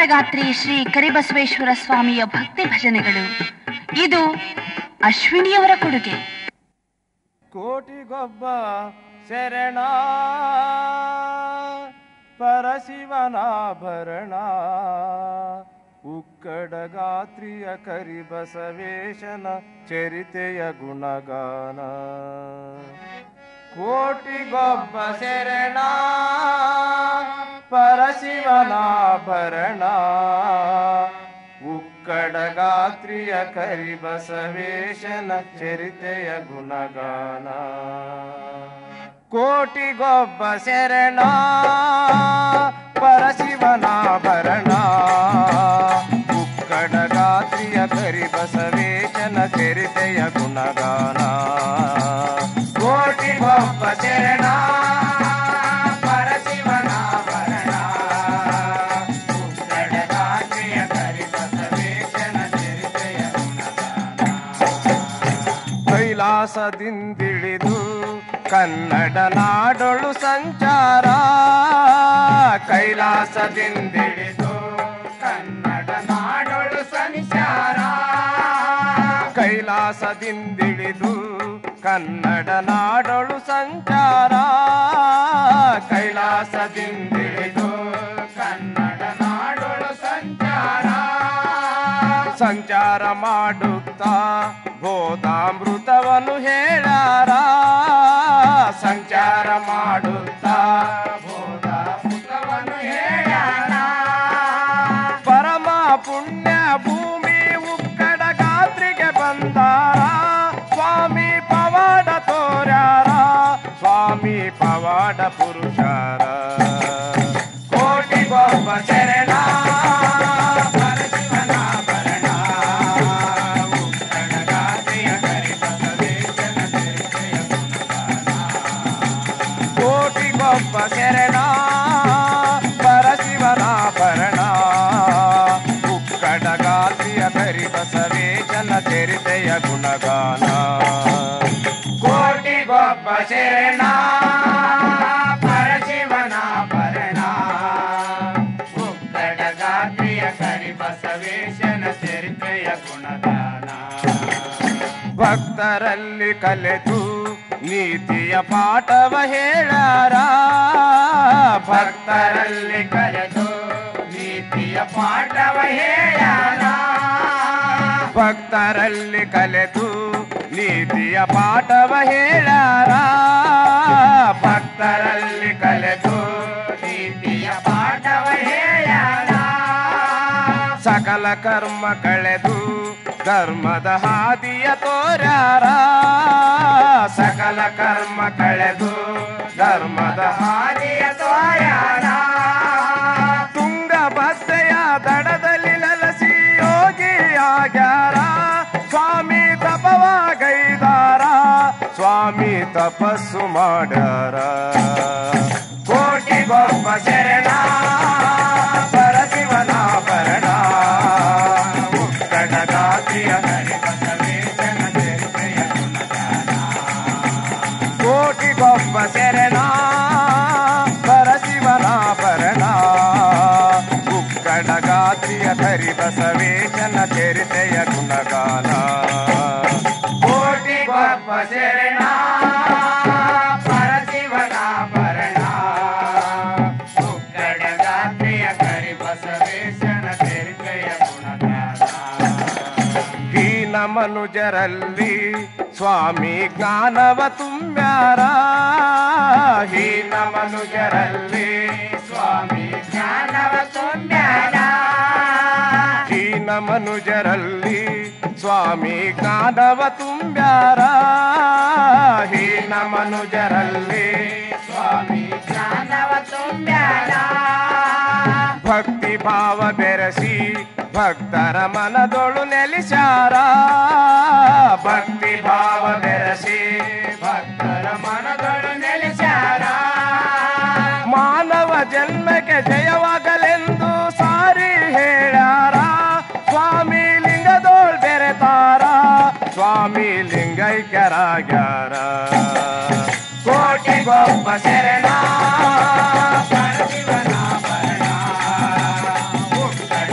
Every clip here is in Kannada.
ಉಕ್ಕಡಗಾತ್ರಿ ಶ್ರೀ ಕರಿಬಸವೇಶ್ವರ ಸ್ವಾಮಿಯ ಭಕ್ತಿ ಭಜನೆಗಳು ಇದು ಅಶ್ವಿನಿಯವರ ಕೊಡುಗೆ ಕೋಟಿಗೊಬ್ಬ ಶರಣ ಪರಶಿವನಾಭರಣ ಉಕ್ಕಡಗಾತ್ರಿಯ ಕರಿಬಸವೇಶನ ಚರಿತೆಯ ಗುಣಗಾನ ಕೋಟಿಗೊಬ್ಬ ಶರಣ ಪರಶಿವನಾಭರಣ ಉಕ್ಕಡಗಾತ್ರಿಯ ಕರಿಬಸವೇಶನ ಚರಿತೆಯ ಗುಣಗಾನ ಕೋಟಿಗೊಬ್ಬ ಶರಣ ಪರಶಿವನಾಭರಣ ಉಕ್ಕಡಗಾತ್ರಿಯ ಕರಿಬಸವೇಶನ ಚರಿತೆಯ ಗುಣಗಾನ ಕೋಟಿಗೊಬ್ಬ ಶರಣ ಪರಶಿವನಾಭರಣ ಉಕ್ಕಡಗಾತ್ರಿಯ ಕರಿಬಸವೇಶನ ಚರಿತೆಯ ಗುಣಗಾನ ಕೈಲಾಸದಿಂದಿಳಿದು ಕನ್ನಡ ನಾಡೊಳು ಸಂಚಾರ ಕೈಲಾಸದಿಂದಿಳಿದು ಕನ್ನಡ ನಾಡೊಳು ಸಂಚಾರ ಕೈಲಾಸದಿಂದಿಳಿದು ಕನ್ನಡ ನಾಡೊಳು ಸಂಚಾರ ಕೈಲಾಸದಿಂದಿಳಿದು ಕನ್ನಡ ನಾಡೊಳು ಸಂಚಾರ ಸಂಚಾರ ಮಾಡುತ್ತಾ ಬೋಧಾಮೃತವನ್ನು ಹೇಳಾರ ಸಂಚಾರ ಮಾಡುತ್ತಾ ಬೋಧಾಮೃತವನ್ನು ಹೇಳಾರ ಪರಮ ಪುಣ್ಯ ಭೂಮಿ ಉಕ್ಕಡ ಗಾತ್ರಿಗೆ ಬಂದಾರ ಸ್ವಾಮಿ ಪವಾಡ ತೋರ್ಯಾರ ಸ್ವಾಮಿ ಪವಾಡ ಪುರುಷಾರ ಕೋಟಿ ಗೊಬ್ಬ ಶರಣ ಪರಶಿವನಾಭರಣ, ಉಕ್ಕಡಗಾತ್ರಿಯ ಕರಿಬಸವೇಶನ ಚರಿತೆಯ ಗುಣಗಾನ. ಕೋಟಿ ಗೊಬ್ಬ ಶರಣ ಪರಶಿವನಾಭರಣ ಉಕ್ಕಡಗಾತ್ರಿಯ ಕರಿಬಸವೇಶನ ಚರಿತೆಯ ಗುಣಗಾನ ಕೋಟಿ ಗೊಬ್ಬ ಶರಣ ಪರಶಿವನಾಭರಣ ಉಕ್ಕಡಗಾತ್ರಿಯ ಕರಿಬಸವೇಶನ ಚರಿತೆಯ ಗುಣಗಾನ ಭಕ್ತರಲ್ಲಿ ಕಲೆತು ನೀತಿಯ ಪಾಠವ ಹೇಳಾರ ಭಕ್ತರಲ್ಲಿ ಕಲೆತು ನೀತಿಯ ಪಾಠವ ಹೇಳಾರ ಭಕ್ತರಲ್ಲಿ ಕಲೆತು ನೀತಿಯ ಪಾಠವ ಹೇಳಾರ ಭಕ್ತರಲ್ಲಿ ಕಲೆತು ನೀತಿಯ ಪಾಠವ ಹೇಳಾರ ಸಕಲ ಕರ್ಮ ಕಳೆದು ಧರ್ಮದ ಹಾದಿಯ ತೋರ್ಯಾರ ಸಕಲ ಕರ್ಮ ಕಳೆದು ಧರ್ಮದ ಹಾದಿಯ ತೋರ್ಯಾರ ತುಂಗಭದ್ರೆಯ ದಡದಲ್ಲಿ ಲಲಸಿ ಯೋಗಿ ಆಗ್ಯಾರ ಸ್ವಾಮಿ ತಪವಾಗೈದಾರ ಸ್ವಾಮಿ ತಪಸ್ಸು ಮಾಡ್ಯಾರ ಕೋಟಿ ಗೊಬ್ಬ ಶರಣ ಪರಶಿವನಾಭರಣ ಉಕ್ಕಡಗಾತ್ರಿಯ ಹರಿಬಸವೇಶನ ಚರಿತೆಯ ಗುಣಗಾನ. ಕೋಟಿ ಗೊಬ್ಬ ಶರಣ ಪರಶಿವನಾಭರಣ ಉಕ್ಕಡಗಾತ್ರಿಯ ಹರಿಬಸವೇಶನ ಚರಿತೆಯ ಗುಣಗಾನ ಕೋಟಿ ಗೊಬ್ಬ ಶರಣ ಪರಶಿವನಾಭರಣ ಉಕ್ಕಡಗಾತ್ರಿಯ ಕರಿಬಸವೇಶನ ಚರಿತೆಯ ಗುಣಗಾನ ಹೀನ ಮನುಜರಲ್ಲಿ ಸ್ವಾಮಿ ಜ್ಞಾನವ ತುಂಬ್ಯಾರ ಹೀನ ಮನುಜರಲ್ಲಿ ಸ್ವಾಮಿ ಜ್ಞಾನವ ತುಂಬ್ಯಾರ ಹೀನ ಮನುಜರಲ್ಲಿ ಸ್ವಾಮಿ ಜ್ಞಾನವ ತುಂಬ್ಯಾರ ಹೀನ ಮನುಜರಲ್ಲಿ ಸ್ವಾಮಿ ಜ್ಞಾನವ ತುಂಬ್ಯಾರ ಭಕ್ತಿ ಭಾವ ಬೆರೆಸಿ ಭಕ್ತರ ಮನದೊಳು ನೆಲೆಸಾರ ಭಕ್ತಿ ಭಾವ ಬೆರೆಸಿ ಭಕ್ತರ ಮನದೊಳು ನೆಲೆಸಾರ ಮಾನವ ಜನ್ಮಕ್ಕೆ ಜಯವಾಗಲೆಂದು ಸಾರಿ ಹೇಳ್ಯಾರ ಸ್ವಾಮಿ ಲಿಂಗದೋಳ್ ಬೆರೆತಾರ ಸ್ವಾಮಿ ಲಿಂಗೈಕ್ಯರಾಗ್ಯಾರ ಕೋಟಿ ಗೊಬ್ಬ ಶರಣ ಪರಶಿವನಾಭರಣ, ಉಕ್ಕಡ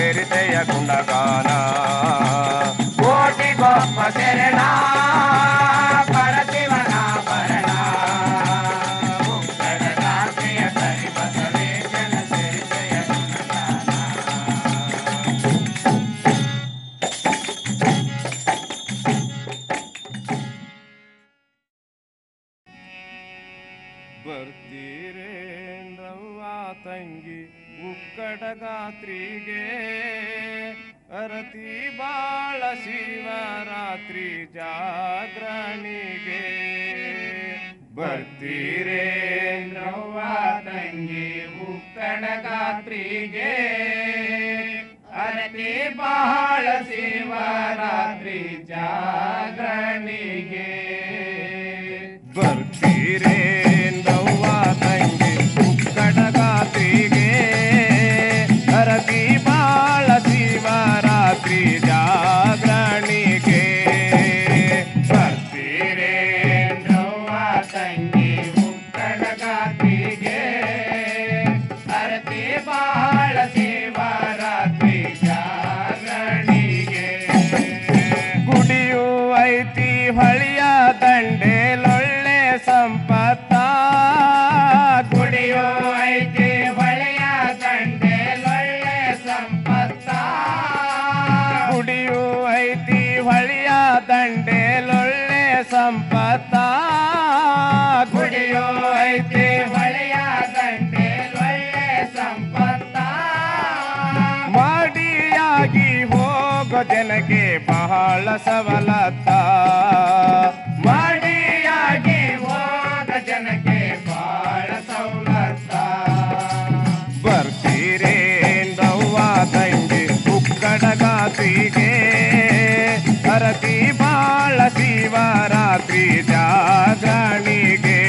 ಸೇರಿತೆಯ ಗುಣಗಾನ ಕೋಟಿ ಗೊಪ್ಪ ಶರಣ ಪರಶಿವನ ಭರಣ ಮುಕ್ಕಡ ರಾತ್ರಿಯ ಕರಿ ಬಸವೇಶನ ಸೇರಿತೆಯ ಗುಣಗಾನ ಬರ್ತೀರೇಂದ್ರವ್ವ ತಂಗಿ ಉಕ್ಕಡ ಗಾತ್ರಿಗೆ ಅರತಿ ಬಾಳ ಶಿವರಾತ್ರಿ ಜಾಗರಣಿಗೆ ಬರ್ತೀರೇಂದ್ರವ್ವ ತಂಗಿ ಉಕ್ಕಡ ಗಾತ್ರಿಗೆ ಅರತಿ ಬಾಳ ಶಿವರಾತ್ರಿ ಜಾಗರಣಿಗೆ ಬರ್ತೀರೇಂದವ್ವ ತಂಗಿ ಉಕ್ಕಡ ಗಾತ್ರಿಗೆ ಅರತಿ ಬಾಳ ಶಿವರಾತ್ರಿ ಜಾಗರಣಿಗೆ ಬರ್ತೀರೇಂದವ್ವ ತಂಗಿ ಉಕ್ಕಡ ಗಾತ್ರಿಗೆ ಅರತಿ ಬಾಳ ಶಿವರಾತ್ರಿ ಜಾಗರಣಿಗೆ ಗುಡಿಯು ಐತಿ ಹೊಳಿಯ ದಂಡೆಲೊಳ್ಳೆ ಸಂಪತ್ತ ಗುಡಿಯು ಐತಿ ಹೊಳೆಯ ದಂಡೆಲೊಳ್ಳೆ ಸಂಪತ್ತ ಗುಡಿಯು ಐತಿ ಹೊಳಿಯ ದಂಡೆಲೊಳ್ಳೆ ಸಂಪತ್ತ ಗುಡಿಯು ಐತಿ ಹೊಳೆಯ ದಂಡೆಲೊಳ್ಳೆ ಸಂಪತ್ತ ಮಾಡಿಯಾಗಿ ಹೋಗೋ ಜನಕ್ಕೆ ಬಹಳ ಸವಲತ್ತ ಮಾಡಿಯಾಗಿ ಹೋದ ಜನಕ್ಕೆ ಬಹಳ ಸವಲತ್ತ ಬರ್ತೀರೇಂದವ್ವ ತಂಗಿ ಉಕ್ಕಡ ಗಾತ್ರಿಗೆ ಹರತಿ ಬಾಳ ಶಿವರಾತ್ರಿ ಜಾಗರಣಿಗೆ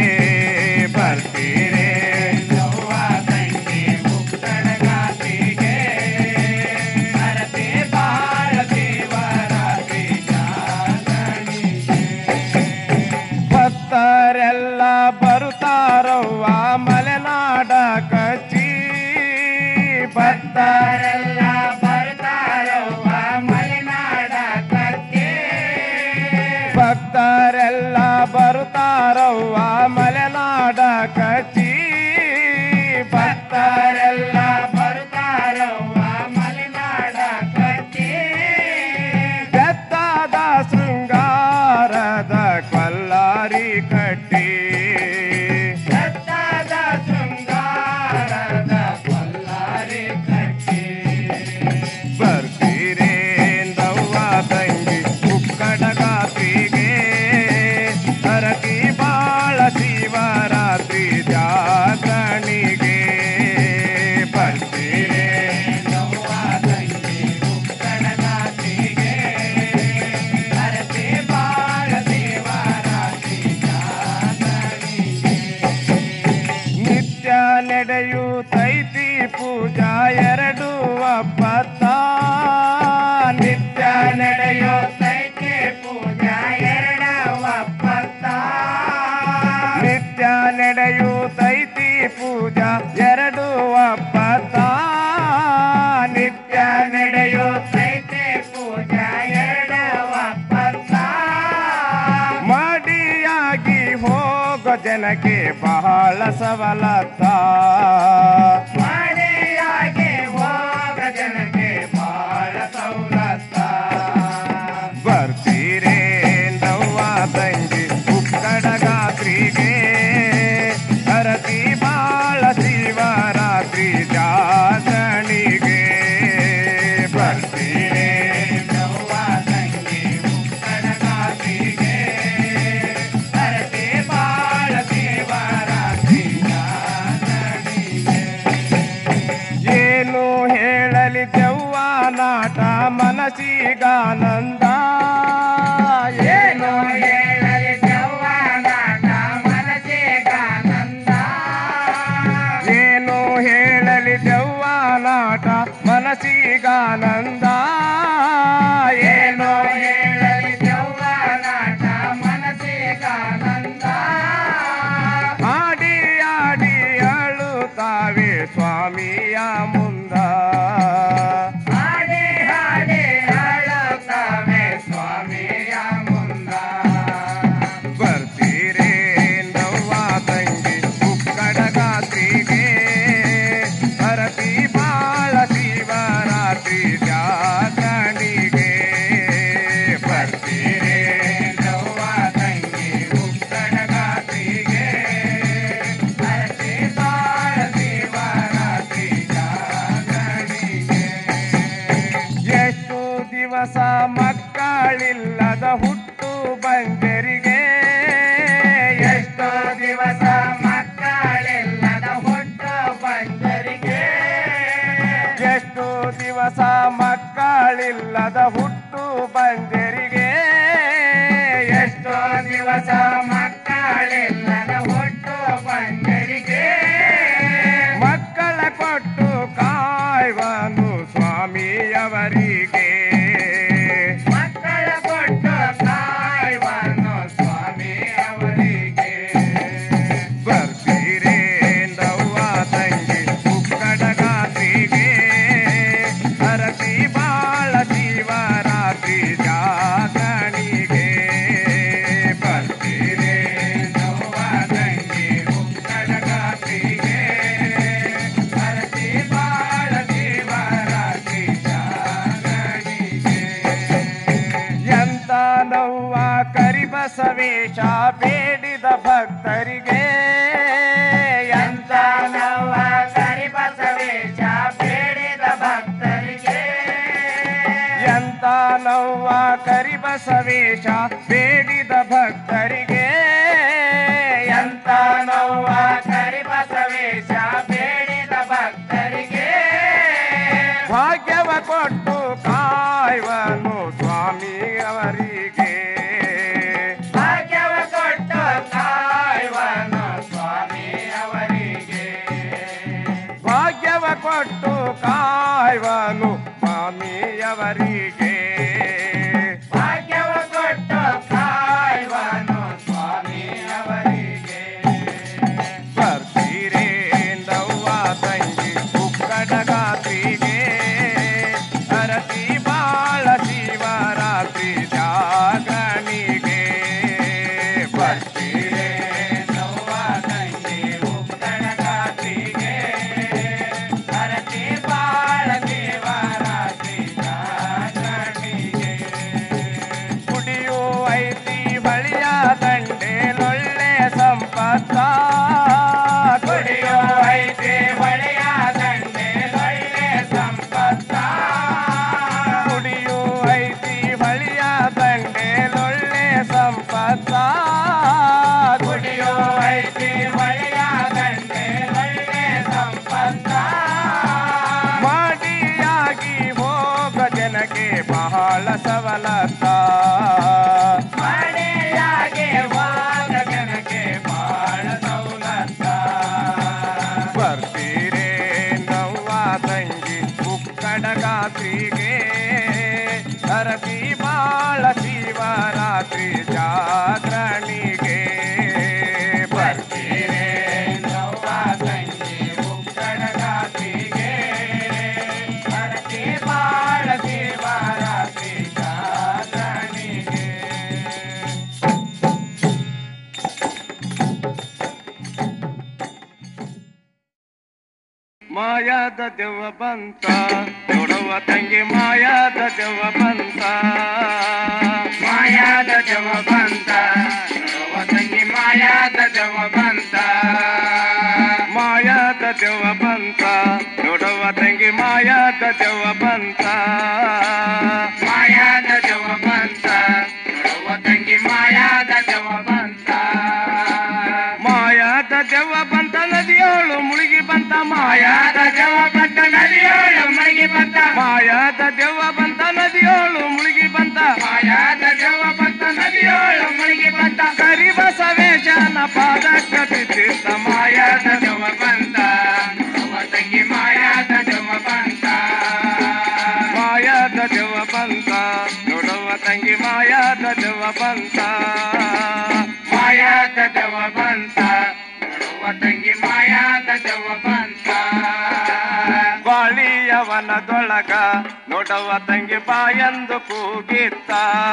ಬರ್ತೀರೇಂದವ್ವ ತಂಗಿ ಉಕ್ಕಡ ಗಾತ್ರಿಗೆ ಹರತಿ ಬಾಳ ಶಿವರಾತ್ರಿ ಜಾಗರಣಿಗೆ ಭಕ್ತರೆಲ್ಲ ಬರುತ್ತಾರವ್ವ ಮಲೆನಾಡ ಕಚ್ಚಿ ಭಕ್ತರೆಲ್ಲ ಬರ್ತಾರವ್ವ ಮಲೆನಾಡ ಕಚ್ಚಿ ಭಕ್ತರೆಲ್ಲ ಬರುತ್ತಾರವ್ವ ಮಲೆನಾಡ ಕಚ್ಚಿ ಭಕ್ತರೆಲ್ಲ ಬರ್ತಾರವ್ವ ಮಲೆನಾಡ ಕಚ್ಚಿ ಬೆತ್ತದ ಶೃಂಗಾರದ ಕೊಲ್ಲಾರಿ ಕಟ್ಟಿ ಬೆತ್ತದ ಶೃಂಗಾರದ ಕೊಲ್ಲಾರಿ ಕಟ್ಟಿ ಬರ್ತೀರೇಂದವ್ವ ತಂಗಿ ಉಕ್ಕಡ ಗಾತ್ರಿಗೆ ಹರತಿ ಬಾಳ ಶಿವರಾತ್ರಿ ಜಾಗರಣಿಗೆ ಬರ್ತೀರೇಂದವ್ವ ತಂಗಿ ಉಕ್ಕಡ ಗಾತ್ರಿಗೆ ಹರತಿ ಬಾಳ ಶಿವರಾತ್ರಿ ಜಾಗರಣಿಗೆ ನಿತ್ಯ ನಡೆಯುತ್ತೈತಿ ಪೂಜಾ ಎರಡು ಒಪ್ಪತ್ತ ನಿತ್ಯ ನಡೆಯುತ್ತೈತಿ ಪೂಜಾ ಎರಡ ಒಪ್ಪತ್ತ ನಿತ್ಯ ನಡೆಯುತ್ತೈತಿ ಪೂಜಾ ಎರಡು ಒಪ್ಪತ್ತ ನಿತ್ಯ ನಡೆಯುತ್ತೈತಿ ಪೂಜಾ ಎರಡು ಒಪ್ಪತ್ತ ಮಾಡಿಯಾಗಿ ಹೋಗೋ ಜನಕ್ಕೆ ಬಹಳ ಸವಲತ್ತ ಮಾಡಿಯಾಗಿ ಹೋಗೋ ಜನಕ್ಕೆ ಬಹಳ ಸವಲತ್ತ ಬರ್ತೀರೇಂದವ್ವ ತಂಗಿ ಉಕ್ಕಡ ಗಾತ್ರಿಗೆ ಹರತಿ ಬಾಳ ಶಿವರಾತ್ರಿ ಜಾಗರಣಿಗೆ ಬರ್ತೀರೇಂದವ್ವ ತಂಗಿ ಉಕ್ಕಡ ಗಾತ್ರಿಗೆ ಹರತಿ ಬಾಳ ಶಿವರಾತ್ರಿ ಜಾಗರಣಿಗೆ ಏನು ಹೇಳಲಿ ದೆವ್ವ ನಾಟ ಮನಸ್ಸಿಗಾನಂದ ಏನು ಹೇಳಲಿ ದೆವ್ವ ನಾಟ ಮನಸ್ಸಿಗಾನಂದ ಏನು ಹೇಳಲಿ ದೆವ್ವ ನಾಟ ಮನಸ್ಸಿಗಾನಂದ ಏನು ಹೇಳಲಿ ದೆವ್ವ ನಾಟ ಮನಸ್ಸಿಗಾನಂದ ಆಡಿ ಆಡಿ ಅಳುತ್ತಾವೆ ಸ್ವಾಮಿಯ ಮುಂದ ವೇಷ ಬೇಡಿದ ಭಕ್ತರಿಗೆ ಎಂತ ನವ ಕರಿಬಸವೇಶ ಬೇಡಿದ ಭಕ್ತರಿಗೆ ಎಂತ ನವ್ವ ಕರಿಬಸವೇಶ ಬೇಡಿದ ಭಕ್ತರಿಗೆ ಎಂತ ನವ್ವ ಕರಿಬಸವೇಶ ಬೇಡಿದ ಭಕ್ತರಿಗೆ ಭಾಗ್ಯವ ಕೊಟ್ಟು ಕಾಯುವನು ಸ್ವಾಮಿ ಅವರಿಗೆ ಭಾಗ್ಯವ ಕೊಟ್ಟು ಕಾಯುವನು ಸ್ವಾಮಿ ಅವರಿಗೆ ಭಾಗ್ಯವ ಕೊಟ್ಟು ಕಾಯುವನು ಸ್ವಾಮಿಯವರಿಗೆ ಭಾಗ್ಯವ ಕೊಟ್ಟು ಕಾಯುವನು ಸ್ವಾಮಿಯವರಿಗೆ ಬರ್ತೀರೇಂದವ್ವ ತಂಗಿ ಉಕ್ಕಡಗಾತ್ರಿಗೆ ಅರತಿ ಬಾಳ ಶಿವರಾತ್ರಿ ಜಾಗಣಿಗೆ ಬರ್ತೀರೇಂದವ್ವ ತಂಗಿ ಉಕ್ಕಡಗಾತ್ರಿಗೆ ಅರತಿ ಬಾಳ ಶಿವರಾತ್ರಿ ಜಾಗಣಿಗೆ ಕುಡಿಯೋ ಐತಿ ಬಳಿಯ ದಂಡೇಲೊಳ್ಳೆ ಸಂಪತ್ತ ಕುಡಿಯೋ ಐತಿ ಬಳಿಯ ದಂಡೇಲೊಳ್ಳೆ ಸಂಪತ್ತ ಕುಡಿಯೋ ಐತಿ ಬಳಿಯ ದಂಡೇಲೊಳ್ಳೆ ಸಂಪತ್ತ ಕುಡಿಯೋ ಐತಿ ಬಳಿಯ ದಂಡೇಲೊಳ್ಳೆ ಸಂಪತ್ತ ಮಾಡಿಯಾಗಿ ಹೋಗ ಜನಕ್ಕೆ ಬಹಳ ಸವಲತ್ತ ಮಾಡಿಯಾಗಿ ಹೋಗ ಜನಕ್ಕೆ ಬಹಳ ಸವಲತ್ತ ಬರ್ತೀರೇ ನವ್ವ ತಂಗಿ ಉಕ್ಕಡಗಾತ್ರಿಗೆ ಅರಸಿ ಬಾಳ ಶಿವರಾತ್ರಿ ಜಾಗರಣಿಗೆ ಬರ್ತೀರೇ ನವ್ವ ತಂಗಿ ಉಕ್ಕಡಗಾತ್ರಿಗೆ ಅರಸಿ ಬಾಳ ಶಿವರಾತ್ರಿ ಜಾಗರಣಿಗೆ ಮಾಯಾದ ದೆವ್ವ ಬಂತ ನೋಡುವ ತಂಗಿ ಮಾಯಾದ ದೆವ್ವ ಬಂತ ಮಾಯಾದ ದೆವ್ವ ಬಂತ ನೋಡುವ ತಂಗಿ ಮಾಯಾದ ದೆವ್ವ ಬಂತ ಮಾಯಾದ ದೆವ್ವ ಬಂತ ನೋಡುವ ತಂಗಿ ಮಾಯಾದ ದೆವ್ವ ಬಂತ ಮಾಯಾದ ದೆವ್ವ ಬಂತ ನೋಡುವ ತಂಗಿ ಮಾಯಾದ ದೆವ್ವ ಬಂತ ಮಾಯಾದ ದೆವ್ವ ಬಂತ ನದಿಯೋಳು ಮುಳುಗಿ ಬಂತ ಮಾಯಾದ ದೆವ್ವ ಬಂತ ನದಿಯೋಳು ಮುಳುಗಿ ಬಂತ ಮಾಯಾದ ದೆವ್ವ ಬಂತ ನದಿಯೋಳು ಮುಳುಗಿ ಬಂತ ಮಾಯಾದ ದೆವ್ವ ಬಂತ ನದಿಯೋಳು ಮುಳುಗಿ ಬಂತ ಕರಿ ಬಸವೇಶನ ಪಾದಕ್ಕ ಬಿದ್ದಿದ್ದ ಮಾಯಾದ ದೆವ್ವ ಬಂತ ಅವ್ವ ತಂಗಿ ಮಾಯಾದ ದೆವ್ವ ಬಂತ ಮಾಯಾದ ದೆವ್ವ ಬಂತ ನೋಡುವ ತಂಗಿ ಮಾಯಾದ ದೆವ್ವ ಬಂತ ಮಾಯಾದ ದೆವ್ವ ಬಂತ ನೋಡುವ ತಂಗಿ ಮಾಯಾದ ದೆವ್ವ ಬಂತ ಬಾಳಿಯವನದೊಳಗ ನೋಡುವ ತಂಗಿ ಬಾಯಂದು ಕೂಗಿತ್ತ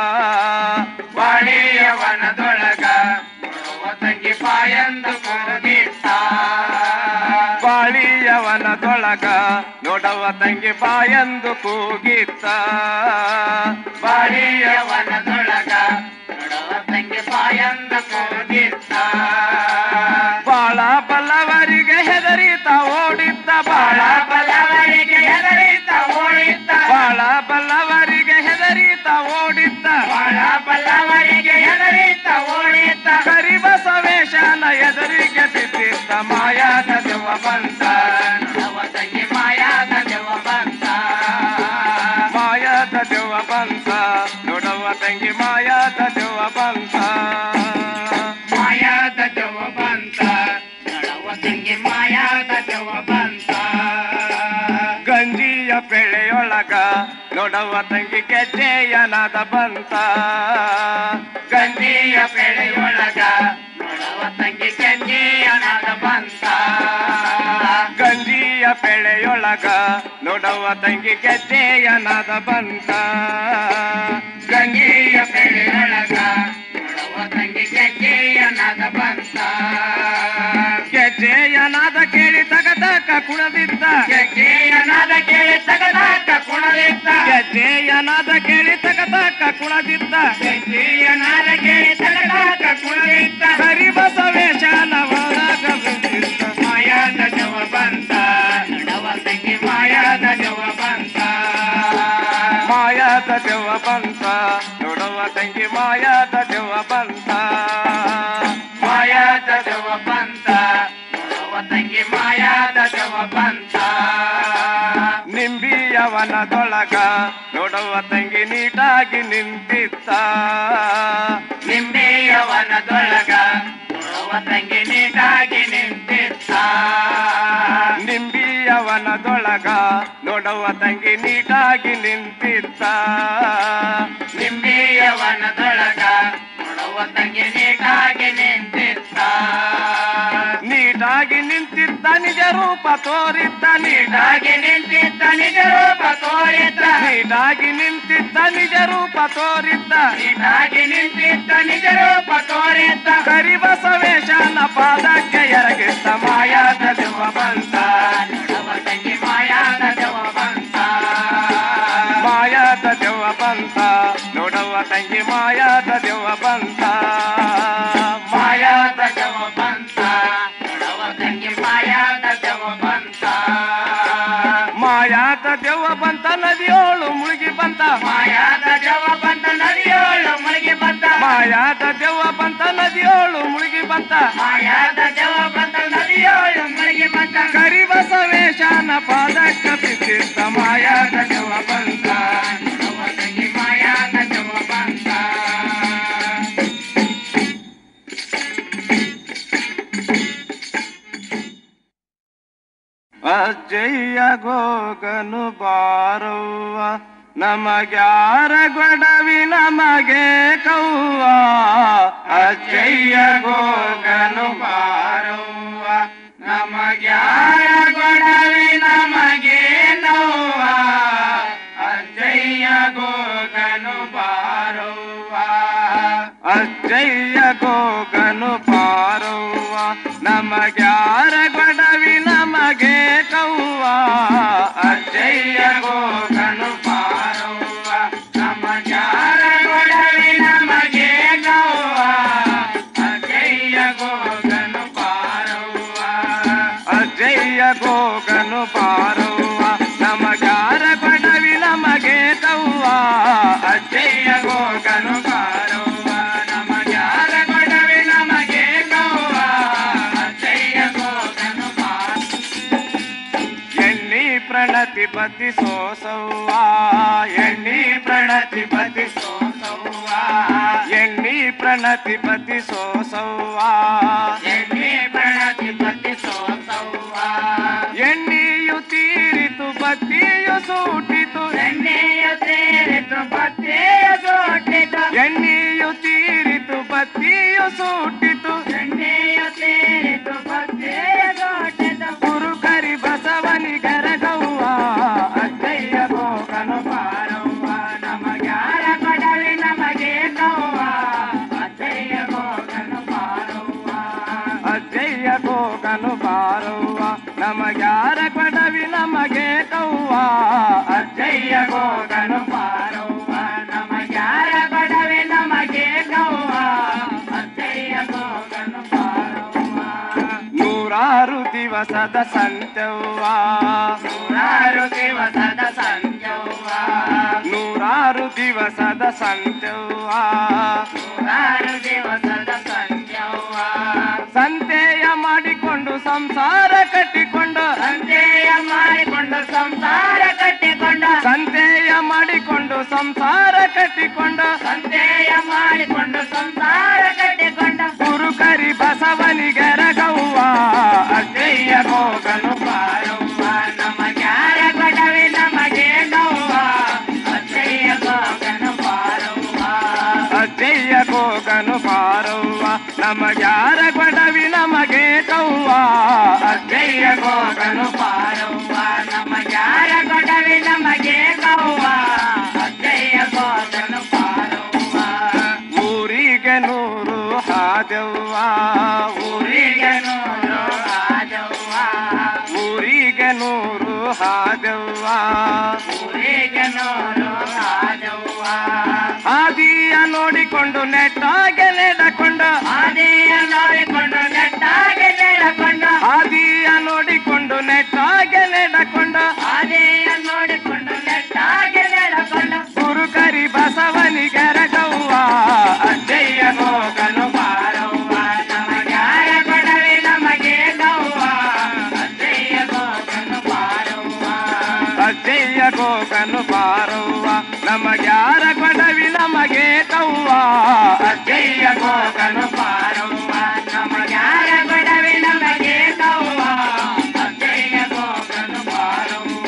ಬಾಳಿಯವನದೊಳಗ ನೋಡುವ ತಂಗಿ ಬಾಯಂದು ಕೂಗಿತ್ತ ಬಾಳಿಯವನದೊಳಗ ನೋಡವ ತಂಗಿ ಬಾಯಂದು ಕೂಗಿತ್ತ ಬಾಳಿಯವನದೊಳಗ ನೋಡವ ತಂಗಿ ಬಾಯಂದು ಕೂಗಿತ್ತ ಬಾಳ ಬಲ್ಲವರಿಗೆ ಹೆದರಿತ ಓಡಿದ್ದ ಬಾಳ ಬಲ್ಲವರಿಗೆ ಹೆದರಿತ ಓಡಿದ್ದ ಬಾಳ ಬಲ್ಲವರಿಗೆ ಹೆದರಿತ ಓಡಿದ್ದ ಬಾಳ ಬಲ್ಲವರಿಗೆ ಹೆದರಿತ ಓಡಿದ್ದ ಕರಿಬಸವೇಶನ ಎದುರಿಗೆ ಬಿದ್ದಿದ್ದ ಮಾಯಾದ ದೆವ್ವ ಬಂತ ನವ ತಂಗಿ ಮಾಯಾದ ದೆವ್ವ ಬಂತ ಮಾಯಾದ ದೆವ್ವ ಬಂತ ನೋಡವ ತಂಗಿ ಮಾಯಾದ ದೆವ್ವ ಬಂತ ಮಾಯಾದ ದೆವ್ವ ಬಂತ ನೋಡವ ತಂಗಿ ಮಾಯಾದ ದೆವ್ವ ಬಂತ ಗಂಜಿಯ ಬೆಳೆಯೊಳಗ ನೋಡವ ತಂಗಿ ಗೆಜ್ಜೆಯನಾದ ಬಂತ ಗಂಜಿಯ ಬೆಳೆಯೊಳಗ ನೋಡವ ತಂಗಿ ಗೆಜ್ಜೆಯನಾದ ಬಂತ ಗಂಜಿಯ ಬೆಳೆಯೊಳಗ ನೋಡವ ತಂಗಿ ಗೆಜ್ಜೆಯನಾದ ಬಂತ ಗಂಜಿಯ ಬೆಳೆಯೊಳಗ ನೋಡವ ತಂಗಿ ಗೆಜ್ಜೆಯನಾದ ಬಂತ ಗೆಜ್ಜೆಯನಾದ ಕೇಳಿ ತಗದಕ ಕುಣದಿದ್ದ ಗೆಜ್ಜೆಯನಾದ ಕೇಳಿ ತಗದಕ ಕುಣದಿದ್ದ ಗೆಜ್ಜೆಯನಾದ ಕೇಳಿ ತಗದಕ ಕುಣದಿದ್ದ ಗೆಜ್ಜೆಯನಾದ ಕೇಳಿ ತಗದಕ ನೋಡುವ ತಂಗಿ ಮಾಯಾದ ದೆವ್ವ ಬಂತ ನಿಂಬಿಯವನದೊಳಗ ನೋಡುವ ತಂಗಿ ನೀಟಾಗಿ ನಿಂತಿತ್ತ ನಿಂಬಿಯವನದೊಳಗ ನೋಡುವ ತಂಗಿ ನೀಟಾಗಿ ನಿಂತಿತ್ತ ನಿಂಬಿಯವನದೊಳಗ ನೋಡುವ ತಂಗಿ ನೀಟಾಗಿ ನಿಂತಿತ್ತ ನಿಂಬಿಯವನದೊಳಗ ನೋಡುವ ತಂಗಿ ನೀಟಾಗಿ ನಿಂತಿತ್ತ ನೀಟಾಗಿ ನಿಂತಿದ್ದ ನಿಜ ರೂಪ ತೋರಿದ್ದ ನೀಟಾಗಿ ನಿಂತಿದ್ದ ನಿಜ ರೂಪ ತೋರಿದ್ದ ನೀಟಾಗಿ ನಿಂತಿದ್ದ ನಿಜ ರೂಪ ತೋರಿದ್ದ ನೀಟಾಗಿ ನಿಂತಿದ್ದ ನಿಜ ರೂಪ ತೋರಿದ್ದ ಕರಿಬಸವೇಶನ ಪಾದಕ್ಕೆ ಎರಗಿದ್ದ ಮಾಯಾದ ದೆವ್ವ ಬಂತ ನೋಡವ ತಂಗಿ ಮಾಯಾದ ದೆವ್ವ ಬಂತ ಮಾಯಾದ ದೆವ್ವ ಬಂತ ನೋಡವ ತಂಗಿ ಮಾಯಾದ ದೆವ್ವ ಬಂತ ಮಾಯಾದ ದೆವ್ವ ಬಂತ ನೋಡವ ತಂಗಿ ಮಾಯಾದ ದೆವ್ವ ಬಂತ ಮಾಯಾದ ದೆವ್ವ ಬಂತ ನದಿಯೋಳು ಮುಳುಗಿ ಬಂತ ಮಾಯಾದ ದೆವ್ವ ಬಂತ ನದಿಯೋಳು ಮುಳುಗಿ ಬಂತ ಮಾಯಾದ ದೆವ್ವ ಬಂತ ನದಿಯೋಳು ಮುಳುಗಿ ಬಂತ ಮಾಯಾದ ದೆವ್ವ ಬಂತ ನದಿಯೋಳು ಮುಳುಗಿ ಬಂತ ಕರಿಬಸವೇಶನ ಪಾದಕ್ಕ ಬಿದ್ದಿದ್ದ ಮಾಯಾದ ದೆವ್ವ ಬಂತ ನೋಡವ ತಂಗಿ ಮಾಯಾದ ದೆವ್ವ ಬಂತ ಅಜ್ಜಯ್ಯ ಗೋಗನು ಬಾರವ್ವ ನಮಗ್ಯಾರ ಗೊಡವಿ ನಮಗೆ ಕವ್ವ ಅಜ್ಜಯ್ಯ ಗೋಗನು ಬಾರವ್ವ ನಮಗ್ಯಾರ ಗೊಡವಿ ನಮಗೆ ನೋವ ಅಜ್ಜಯ್ಯ ಗೋಗನು ಬಾರವ್ವ ಅಜ್ಜಯ್ಯ ಗೋಗನು ಪಾರವ್ವ ನಮಗ್ಯಾರ ಗೊಡವಿ ನಮಗೆ ಕವ್ವ ಅಜ್ಜಯ್ಯ ಗೋಗನು ಪಾರವ್ವ ನಮಗ್ಯಾರ ಗೊಡವಿ ನಮಗೆ ಕವ್ವ ಅಜ್ಜಯ್ಯ ಗೋಗನು ಪಾರವ್ವ ಅಜ್ಜಯ್ಯ ಗೋಗನು ಪಾರವ್ವ ನಮಗ್ಯಾರ ಗೊಡವಿ ನಮಗೆ ಕವ್ವ ಅಜ್ಜಯ್ಯ ಗೋಗನು ಪಾರವ್ವ ನಮಗ್ಯಾರ ಗೊಡವಿ ನಮಗೆ ಕವ್ವ ಅಜ್ಜಯ್ಯ ಗೋಗನು ಪಾರ ಎಣ್ಣಿ ಪ್ರಣತಿ ಪತಿ ಸೋಸವ್ವ ಎಣ್ಣಿ ಪ್ರಣತಿ ಪತಿ ಸೋಸವ್ವ ಎಣ್ಣಿ ಪ್ರಣತಿ ಪತಿ ಸೋಸವ್ವ ಎಣ್ಣಿ ಪ್ರಣತಿ ಪತಿ ಸೋಸವ್ವ ಎಣ್ಣಿಯು ತೀರಿತು ಬತ್ತಿಯು ಸೂಟಿತು ಎಣ್ಣೆಯು ತೀರಿತು ಬತ್ತಿಯು ಸೂಟಿತು ಎಣ್ಣೆಯು ತೀರಿತು ಬತ್ತಿಯು ಸೂಟಿತು ಎಣ್ಣೆಯು ತೀರಿತು ಬತ್ತಿಯು ಸೂಟಿತು ಗುರು ಕರಿ ಬಸವನಿಗರ ಗವ್ವ ಅಜ್ಜಯ್ಯ ಗೋಗನು ಪಾರವ್ವ ನಮಗ್ಯಾರ ಕೊಡವಿ ನಮಗೆ ಗವ್ವ ಅಜ್ಜಯ್ಯ ಗೋಗನು ಪಾರವ್ವ ಅಜ್ಜಯ್ಯ ಗೋಗನು ಪಾರವ್ವ ನಮಗ್ಯಾರ ಕೊಡವಿ ನಮಗೆ ಕವ್ವ ಅಜ್ಜಯ್ಯ ಗೋಗನು ಪಾರವ್ವ ನಮಗ್ಯಾರ ಕೊಡವಿ ನಮಗೆ ಕವ್ವ ಅಜ್ಜಯ್ಯ ಗೋಗನು ಪಾರವ್ವ ನೂರಾರು ದಿವಸದ ಸಂತ್ಯವ್ವ ನೂರಾರು ದಿವಸದ ಸಂತ್ಯವ್ವ ನೂರಾರು ದಿವಸದ ಸಂತ್ಯವ್ವ ನೂರಾರು ದಿವಸದ ಸಂತ್ಯವ್ವ ಸಂತೆಯ ಮಾಡಿಕೊಂಡು ಸಂಸಾರ ಕಟ್ಟಿಕೊಂಡು ಸಂತೆಯ ಮಾಡಿಕೊಂಡು ಸಂಸಾರ ಕಟ್ಟಿಕೊಂಡು ಸಂತೆಯ ಮಾಡಿಕೊಂಡು ಸಂಸಾರ ಕಟ್ಟಿಕೊಂಡು ಸಂತೆಯ ಮಾಡಿಕೊಂಡು ಸಂಸಾರ ಕಟ್ಟಿಕೊಂಡು ಗುರು ಕರಿ ಬಸವನಿಗರ ಗವ್ವ ಅಜ್ಜಯ್ಯ ಗೋಗನು ಪಾರವ್ವ ನಮಗ್ಯಾರ ಕೊಡವಿ ನಮಗೆ ಗವ್ವ ಅಜ್ಜಯ್ಯ ಗೋಗನು ಪಾರವ್ವ ಅಜ್ಜಯ್ಯ ಗೋಗನು ಪಾರವ್ವ ನಮಗ್ಯಾರ ಕೊಡವಿ ನಮಗೆ ಕವ್ವ ಅಜ್ಜಯ್ಯ ಗೋಗನು ಪಾರವ್ವ ನಮಗ್ಯಾರ ಕೊಡವಿ ನಮಗೆ ಕವ್ವ ಅಜ್ಜಯ್ಯ ಗೋಗನು ಪಾರವ್ವ ಊರಿಗೆ ನೂರು ಹಾದವ್ವ ಊರಿಗೆ ನೂರು ಹಾದವ್ವ ಊರಿಗೆ ನೂರು ಹಾದವ್ವ ಊರಿಗೆ ನೂರು ಹಾದವ್ವ ಆದಿಯ ನೋಡಿಕೊಂಡು ನೆಟ್ಟಾಗೆ ನೆಡಕೊಂಡು ಆದಿಯ ನೋಡಿಕೊಂಡು ನೆಟ್ಟಾಗೆ ನೆಡಕೊಂಡು ಆದಿಯ ನೋಡಿಕೊಂಡು ನೆಟ್ಟಾಗೆ ನೆಡಕೊಂಡು ಆದಿಯ ನೋಡಿಕೊಂಡು ನೆಟ್ಟಾಗೆ ನೆಡಕೊಂಡು ಗುರು ಕರಿ ಬಸವನಿಗರ ಗವ್ವ ಅಜ್ಜಯ್ಯ ಗೋಗನು ಪಾರವ್ವ ನಮಗ್ಯಾರ ಕೊಡವಿ ನಮಗೆ ಗವ್ವ ಕೋಕನು ಬಾರವ್ವ ನಮಗ್ಯಾರ ಕೊಡವಿ ನಮಗೆ ತವ್ವ ಅಜ್ಜಯ್ಯ ಕೋಕನು ಬಾರವ್ವ ನಮಗ್ಯಾರ ಕೊಡವಿ ನಮಗೆ ತವ್ವ ಅಜ್ಜಯ್ಯ ಕೋಕನು ಬಾರವ್ವ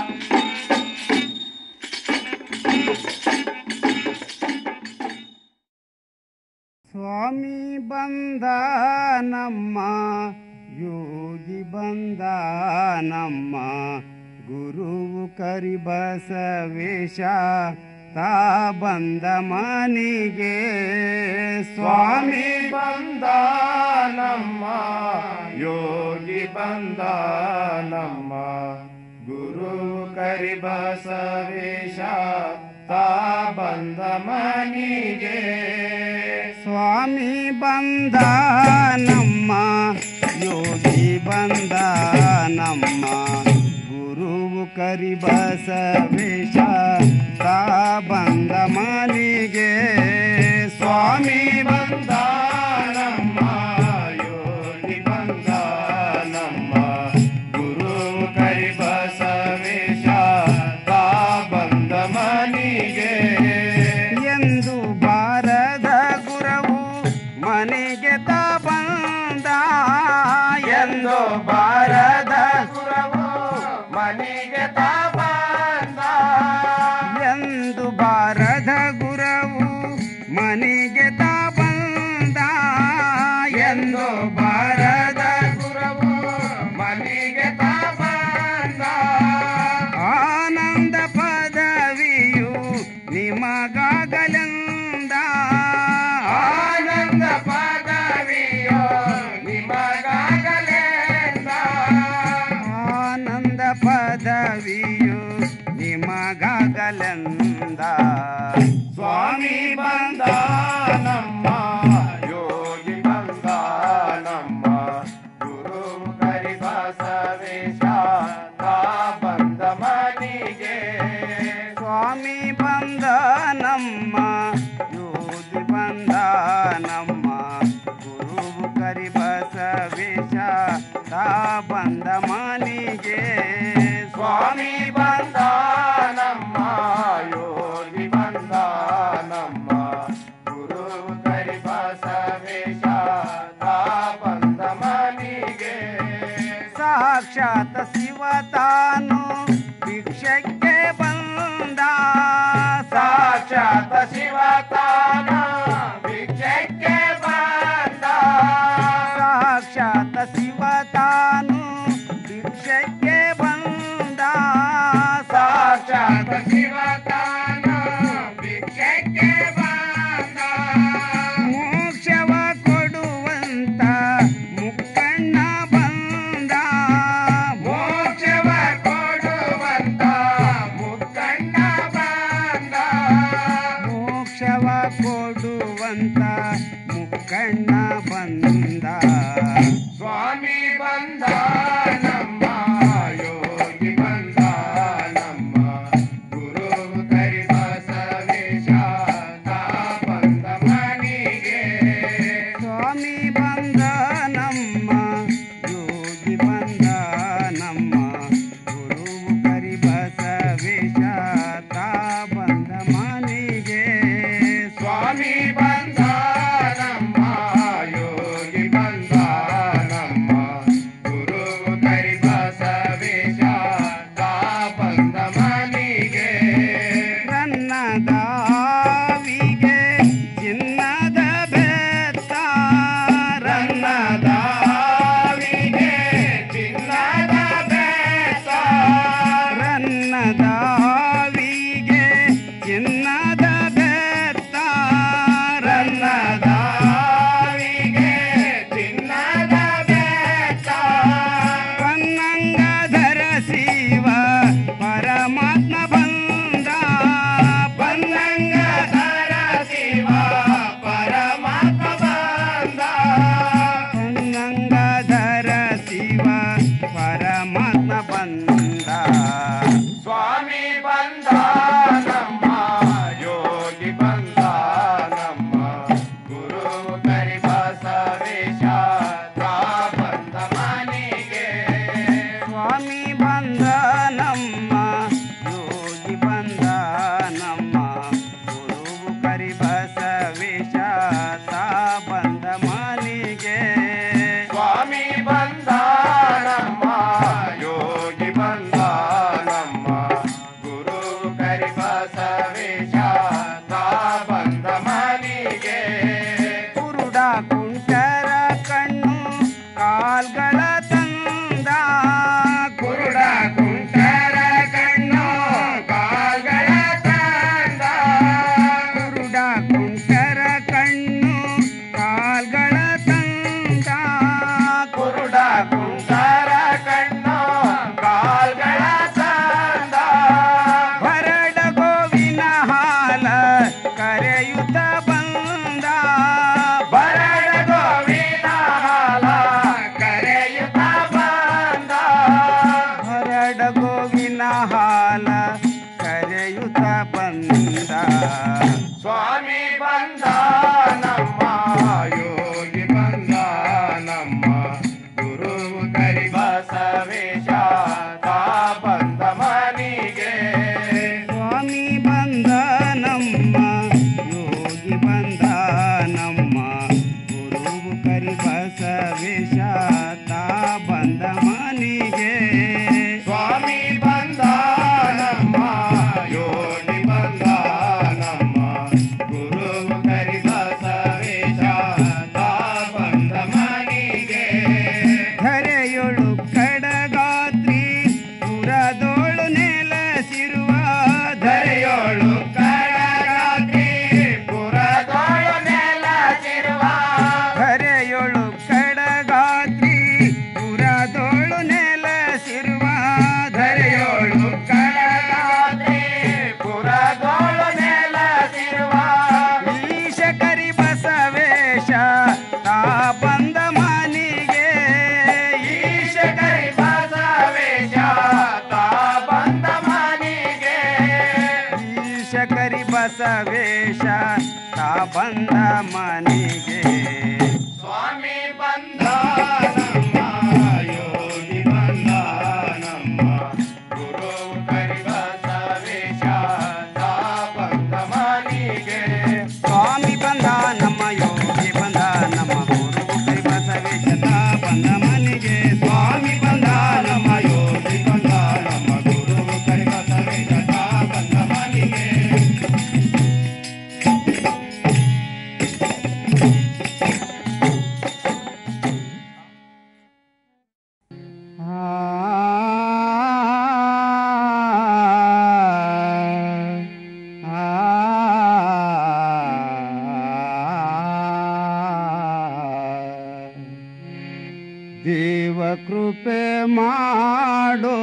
ಸ್ವಾಮಿ ಬಂದ ನಮ್ಮ ಯೋಗಿ ಬಂದ ನಮ್ಮ ಗುರುವು ಕರಿಬಸವೇಶ ತಾ ಬಂದ ಮನಿಗೆ ಸ್ವಾಮಿ ಬಂದ ನಮ್ಮ ಯೋಗಿ ಬಂದ ನಮ್ಮ ಗುರು ಕರಿಬಸವೇಶ ತಾ ಬಂದ ಮನಿಗೆ ಸ್ವಾಮಿ ಬಂದ ನಮ್ಮ ಯೋಗಿ ಬಂದ ನಮ್ಮ ಗುರುವು ಕರಿಬಸವೇಶ ತಾ ಬಂದ ಮನಿಗೆ ಸ್ವಾಮಿ ಬಂದ ನಮ್ಮ ಯೋಗಿ ಬಂದ ನಮ್ಮ ಗುರು ಕರಿಬಸವೇಶ ತಾ ಬಂದ ಮನಿಗೆ ಎಂದು ಬಾರದ ಗುರವು ಮನೆಗೆ ತಾ ಬಂದ ಎಂದು ಬಾರದ ಗುರವು ಮನೆಗೆ ತಾ ಬಂದ ಎಂದು ಬಾರದ ಗುರವು ಮನೆಗೆ ತಾ ಬಂದ ಎಂದು ಬಾರದ ಗುರವು ಮನೆಗೆ ತಾ ಬಂದ ಆನಂದ ಪದವಿಯು ನಿಮಗಾಗಲೆಂದ ಆನಂದ ಪದವಿಯು ನಿಮಗಾಗಲೆಂದ ಆನಂದ ಪದವಿಯು ನಿಮಗಾಗಲೆಂದ ಸ್ವಾಮಿ ಬಂದ ನಮ್ಮ ಯೋಗಿ ಬಂದ ನಮ್ಮ ಗುರು ಕರಿಬಸವೇಶ ತಾ ಬಂದ ಮನಿಗೆ ಸ್ವಾಮಿ ಬಂದ ನಮ್ಮ ಯೋಗಿ ಬಂದ ನಮ್ಮ ಗುರು ಕರಿಬಸವೇಶ ತಾ ಬಂದ ಮನಿಗೆ ಸ್ವಾಮಿ ಬಂದ ನಮ್ಮ ಯೋಗಿ ಬಂದ ನಮ್ಮ ಗುರು ಕರಿಬಸವೇಶ ತಾ ಬಂದ ಮನಿಗೆ ಸಾಕ್ಷಾತ್ ಶಿವ ತಾನು ಭಿಕ್ಷಕ್ಕೆ ಬಂದ ಸಾಕ್ಷಾತ್ ಶಿವ ತಾನು ಭಿಕ್ಷಕ್ಕೆ ಬಂದ ಸಾಕ್ಷಾತ್ ಶಿವ ತಾನು ಭಿಕ್ಷಕ್ಕೆ ಬಂದ ಸಾಕ್ಷಾತ್ ಶಿವ ತಾನು ಭಿಕ್ಷಕ್ಕೆ ಬಂದ ಮೋಕ್ಷವ ಕೊಡುವಂತ ಮುಕ್ಕಣ್ಣ ಬಂದ ಮೋಕ್ಷವ ಕೊಡುವಂತ ಮುಕ್ಕಣ್ಣ ಬಂದ ಮೋಕ್ಷವ ಕೊಡುವಂತ ಮುಕ್ಕಣ್ಣ ಬಂದ ಸ್ವಾಮಿ ಬಂದ ನಮ್ಮ ಯೋಗಿ ಬಂದ ನಮ್ಮ ಗುರು ಕರಿಬಸವೇಶ ತಾ ಬಂದ ಮನಿಗೆ ಸ್ವಾಮಿ ಬಂದ ನಮ್ಮ ಯೋಗಿ ಬಂದ ನಮ್ಮ ಗುರು ಕರಿಬಸವೇಶ ತಾ ಬಂದ ಮನಿಗೆ ಸ್ವಾಮಿ ಬಂದ ನಮ್ಮ ಯೋಗಿ ಬಂದ ನಮ್ಮ ಗುರು ಕರಿಬಸವೇಶ ತಾ ಬಂದ ಮನಿಗೆ ರನ್ನದಾವಿಗೆ ಚಿನ್ನದ ಬೆತ್ತ ರನ್ನದಾವಿಗೆ ಚಿನ್ನದ ಬೆತ್ತ ರನ್ನದಾವಿಗೆ ಚಿನ್ನದ ಬೆತ್ತ ರನ್ನದಾವಿಗೆ ಚಿನ್ನದ ಬೆತ್ತ ಪನ್ನಂಗಧರ ಶಿವ ಪರಮಾತ್ಮ ಬಂದ ಪನ್ನಂಗಧರ ಶಿವ ಪರಮಾತ್ಮ ಬಂದ ಪನ್ನಂಗಧರ ಶಿವ ಪರಮಾತ್ಮ ಬಂದ ಸ್ವಾಮಿ ಬಂದ ನಮ್ಮ ಯೋಗಿ ಬಂದ ನಮ್ಮ ಗುರು ಕರಿಬಸವೇಶ ತಾ ಬಂದ ಮನಿಗೆ ಸ್ವಾಮಿ ಬಂದ ನಮ್ಮ ಯೋಗಿ ಬಸವೇಶ ತಾ ಬಂದ ಮನಿಗೆ ಸ್ವಾಮಿ ಬಂದ ನಮ್ಮ ಯೋಗಿ ಬಂದ ನಮ್ಮ ಗುರುವು ಕರಿ ಬಸವೇಶ ತಾ ಬಂದ ಮನಿಗೆ ಸ್ವಾಮಿ ಬಂದ ನಮ್ಮ ಯೋಗಿ ಬಂದ ನಮ್ಮ ಗುರು ಕರಿ ಬಸವೇಶ ತಾ ಬಂದ ಮನಿಗೆ ಧರೆಯೊಳು ಕಡಗಾತ್ರಿ ಪುರದೋಳು ನೆಲಸಿರುವ ಧರೆಯೋಳು ಕಡಗಾತ್ರಿ ಪುರದೋಳು ನೆಲಸಿರುವ ಧರೆಯೊಳು ಕಡಗಾತ್ರಿ ಪುರದೋಳು ನೆಲಸಿರುವ ಧರೆಯೋಳು ಕಡಗಾತ್ರಿ ಪುರದೋಳು ನೆಲಸಿರುವ ಈಶ ಕರಿ ಬಸವೇಶ ತಾ ಬಂದ ಮನಿಗೆ ಈಶ ಕರಿ ಬಸವೇಶ ತಾ ಬಂದ ಮನಿಗೆ ಈಶ ಕರಿ ಬಸವೇಶ ತಾ ಬಂದ ಮನಿಗೆ ಸ್ವಾಮಿ ಬಂದ ನಮ್ಮ ಯೋಗಿ ಬಂದ ನಮ್ಮ ಗುರು ಕರಿ ಬಸವೇಶ ತಾ ಬಂದ ಮನಿಗೆ ಸ್ವಾಮಿ ಬಂದ ನಮ್ಮ ಯೋಗಿ ಬಂದ ನಮ್ಮ ಗುರು ಕರಿ ಬಸವೇಶ ತಾ ಬಂದ ಮನಿಗೆ ಸ್ವಾಮಿ ಬಂದ ನಮ್ಮ ಯೋಗಿ ಬಂದ ನಮ್ಮ ಗುರು ಕರಿ ಬಸವೇಶ ತಾ ಬಂದ ಮನಿಗೆ ದೇವ ಕೃಪೆ ಮಾಡೋ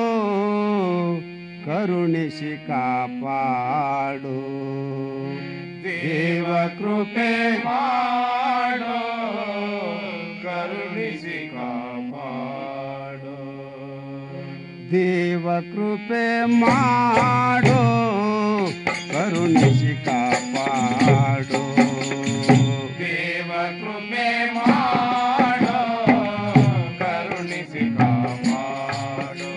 ಕರುಣಿಸಿ ಕಾಪಾಡು ದೇವ ಕೃಪೆ ಮಾಡೋ ಕರುಣಿಸಿ ಕಾಪಾಡೋ ದೇವ ಕೃಪೆ ಮಾಡೋ ಕರುಣಿಸಿ ಕಾಪಾಡು ದೇವ ಕೃಪೆ ಮಾಡೋ ಕರುಣಿಸಿ ಕಾಪಾಡೋ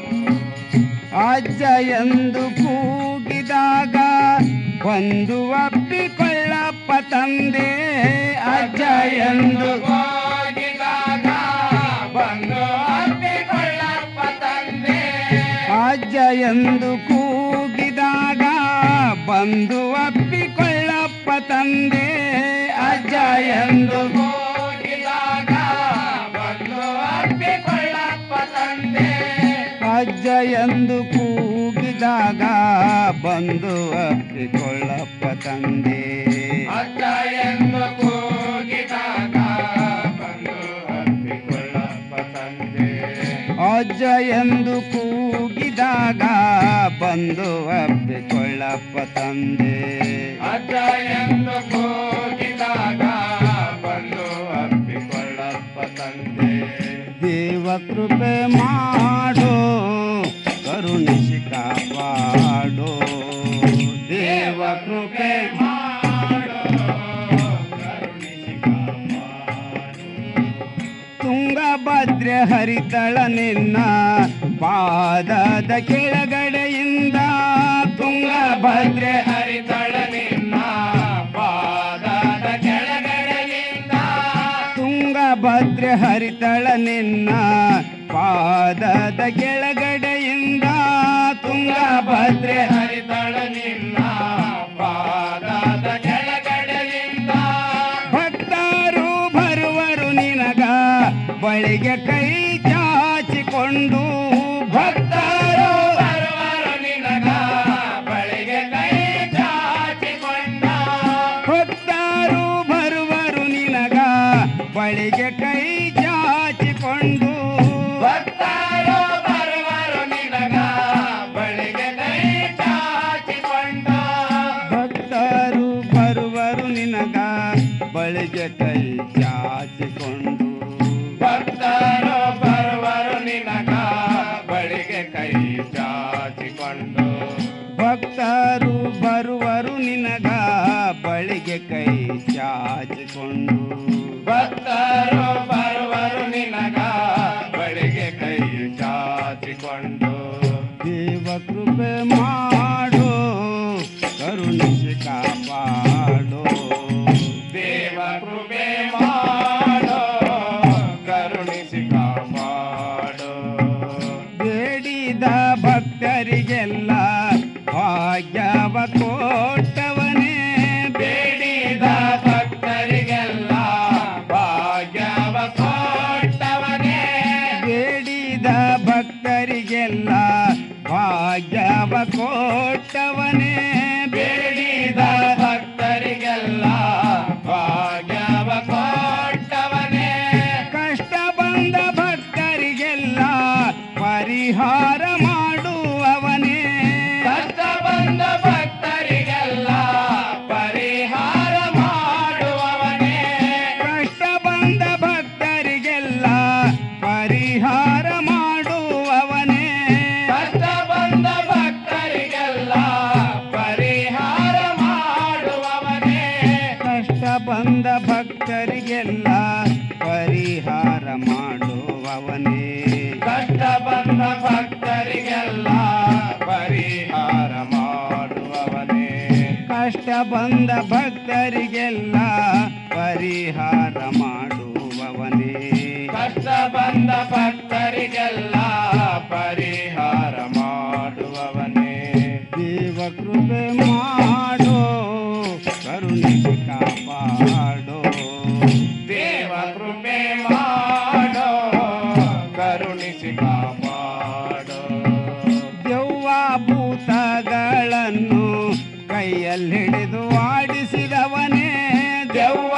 ಅಜ್ಜ ಎಂದು ಕೂಗಿದಾಗ ಬಂದು ಅಪ್ಪಿಕೊಳ್ಳಪ್ಪ ತಂದೆ ಅಜ್ಜ ಎಂದು ಹೋಗಿದಾಗ ಬಂದು ಅಪ್ಪಿಕೊಳ್ಳಪ್ಪ ತಂದೆ ಅಜ್ಜ ಎಂದು ಕೂಗಿದಾಗ ಬಂದು ಅಪ್ಪಿಕೊಳ್ಳಪ್ಪ ತಂದೆ ಅಜ್ಜ ಎಂದು ಹೋಗಿದಾಗ ಬಂದು ಅಪ್ಪಿಕೊಳ್ಳಪ್ಪ ತಂದೆ ಅಜ್ಜ ಎಂದು ಕೂಗಿದಾಗ ಬಂದು ಅಪ್ಪಿಕೊಳ್ಳಪ್ಪ ತಂದೆ ಅಜ್ಜ ಎಂದು ಕೂಗಿದಾಗ ಬಂದು ಅಪ್ಪಿಕೊಳ್ಳಪ್ಪ ತಂದೆ ಅಜ್ಜ ಎಂದು ಕೂಗಿದಾಗ ಬಂದು ಅಪ್ಪಿಕೊಳ್ಳಪ್ಪ ತಂದೆ ಅಜ್ಜ ಎಂದು ಕೂಗಿದಾಗ ಬಂದು ಅಪ್ಪಿಕೊಳ್ಳಪ್ಪ ತಂದೆ ದೇವ ಕೃಪೆ ಮಾಡೋ ಕರುಣಿಸಿ ಕಾಪಾಡೋ ದೇವ ಕೃಪೆ ಮಾಡೋ ಕರುಣಿಸಿ ಕಾಪಾಡು ತುಂಗಭದ್ರೆ ಹರಿತಳ ನಿನ್ನ ಪಾದದ ಕೆಳಗಡೆಯಿಂದ ತುಂಗಭದ್ರೆ ಹರಿತಳ ನಿನ್ನ ಪಾದದ ಕೆಳಗಡೆಯಿಂದ ತುಂಗಭದ್ರೆ ಹರಿತಳ ನಿನ್ನ ಪಾದದ ಕೆಳಗಡೆಯಿಂದ ತುಂಗಭದ್ರೆ ಹರಿತಳ ನಿನ್ನ ಪಾದದ ಕೆಳಗಡೆಯಿಂದ ಭಕ್ತರು ಬರುವರು ನಿನಗ ಬಳಿಗೆ ಕೈ ಚಾಚಿಕೊಂಡು ಭಕ್ತರು ಬರುವರು ನಿನಗ ಬಳಿಗೆ ಕೈ ಚಾಚಿಕೊಂಡ ಭಕ್ತರು ಬರುವರು ನಿನಗ ಬಳಿಗೆ ಕೈ ಚಾಚಿಕೊಂಡು ಭಕ್ತರು ಬರುವರು ನಿನಗ ಬಳಿಗೆ ಕೈ ಚಾಚಿಕೊಂಡು ಬಾಚಿಕೊಂಡು ದೇವ ಕೃಪೆ ಮಾಡು ಕರುಣಿಸಿ ಕಾಪಾಡು ದೇವ ಕೃಪೆ ಮಾಡೋ ಕರುಣಿಸಿ ಕಾಪಾಡೋ ಬೇಡಿದ ಭಕ್ತರಿಗೆಲ್ಲ ಭಾಗ್ಯವ ಕೊಟ್ಟವನೇ ಬೇಡಿದ ಭಕ್ತರಿಗೆಲ್ಲ ಭಾಗ್ಯವ ಕೊಟ್ಟವನೇ ಬೇಡಿದ ಭಕ್ತರಿಗೆಲ್ಲ ಭಾಗ್ಯವ ಕೊಟ್ಟವನೇ ಬೇಡಿದ ಭಕ್ತರಿಗೆಲ್ಲ ಭಾಗ್ಯವ ಕೊಟ್ಟವನೇ ಕಷ್ಟ ಬಂದ ಭಕ್ತರಿಗೆಲ್ಲ ಪರಿಹಾರ ಮಾಡುವವನೇ ಕಷ್ಟ ಬಂದ ಭಕ್ತರಿಗೆಲ್ಲ ಪರಿಹಾರ ಮಾಡುವವನೇ ಕಷ್ಟ ಬಂದ ಭಕ್ತರಿಗೆಲ್ಲ ಪರಿಹಾರ ಮಾಡುವವನೇ ಕಷ್ಟ ಬಂದ ಭಕ್ತರಿಗೆಲ್ಲ ಪರಿಹಾರ ಮಾಡುವವನೇ ಕಷ್ಟ ಬಂದ ಭಕ್ತರಿಗೆಲ್ಲ ಪರಿಹಾರ ಮಾಡುವವನೇ ಕಷ್ಟ ಬಂದ ಭಕ್ತರಿಗೆಲ್ಲ ಪರಿಹಾರ ಮಾಡುವವನೇ ಕಷ್ಟ ಬಂದ ಭಕ್ತರಿಗೆಲ್ಲ ಪರಿಹಾರ ಮಾಡುವವನೇ ಕಷ್ಟ ಬಂದ ಭಕ್ತರಿಗೆಲ್ಲ ಪರಿಹಾರ ಮಾಡುವವನೇ ದೇವ ಕೃಪೆ ಮಾಡು ಕರುಣಿಸಿ ಕಾಪಾಡು ದೇವ ಕೃಪೆ ಮಾಡೋ ಕರುಣಿಸಿ ಕಾಪಾಡೋ ದೆವ್ವ ಭೂತಗಳನ್ನು ಕೈಯಲ್ಲಿ ಹಿಡಿದು ಆಡಿಸಿದವನೇ ದೆವ್ವ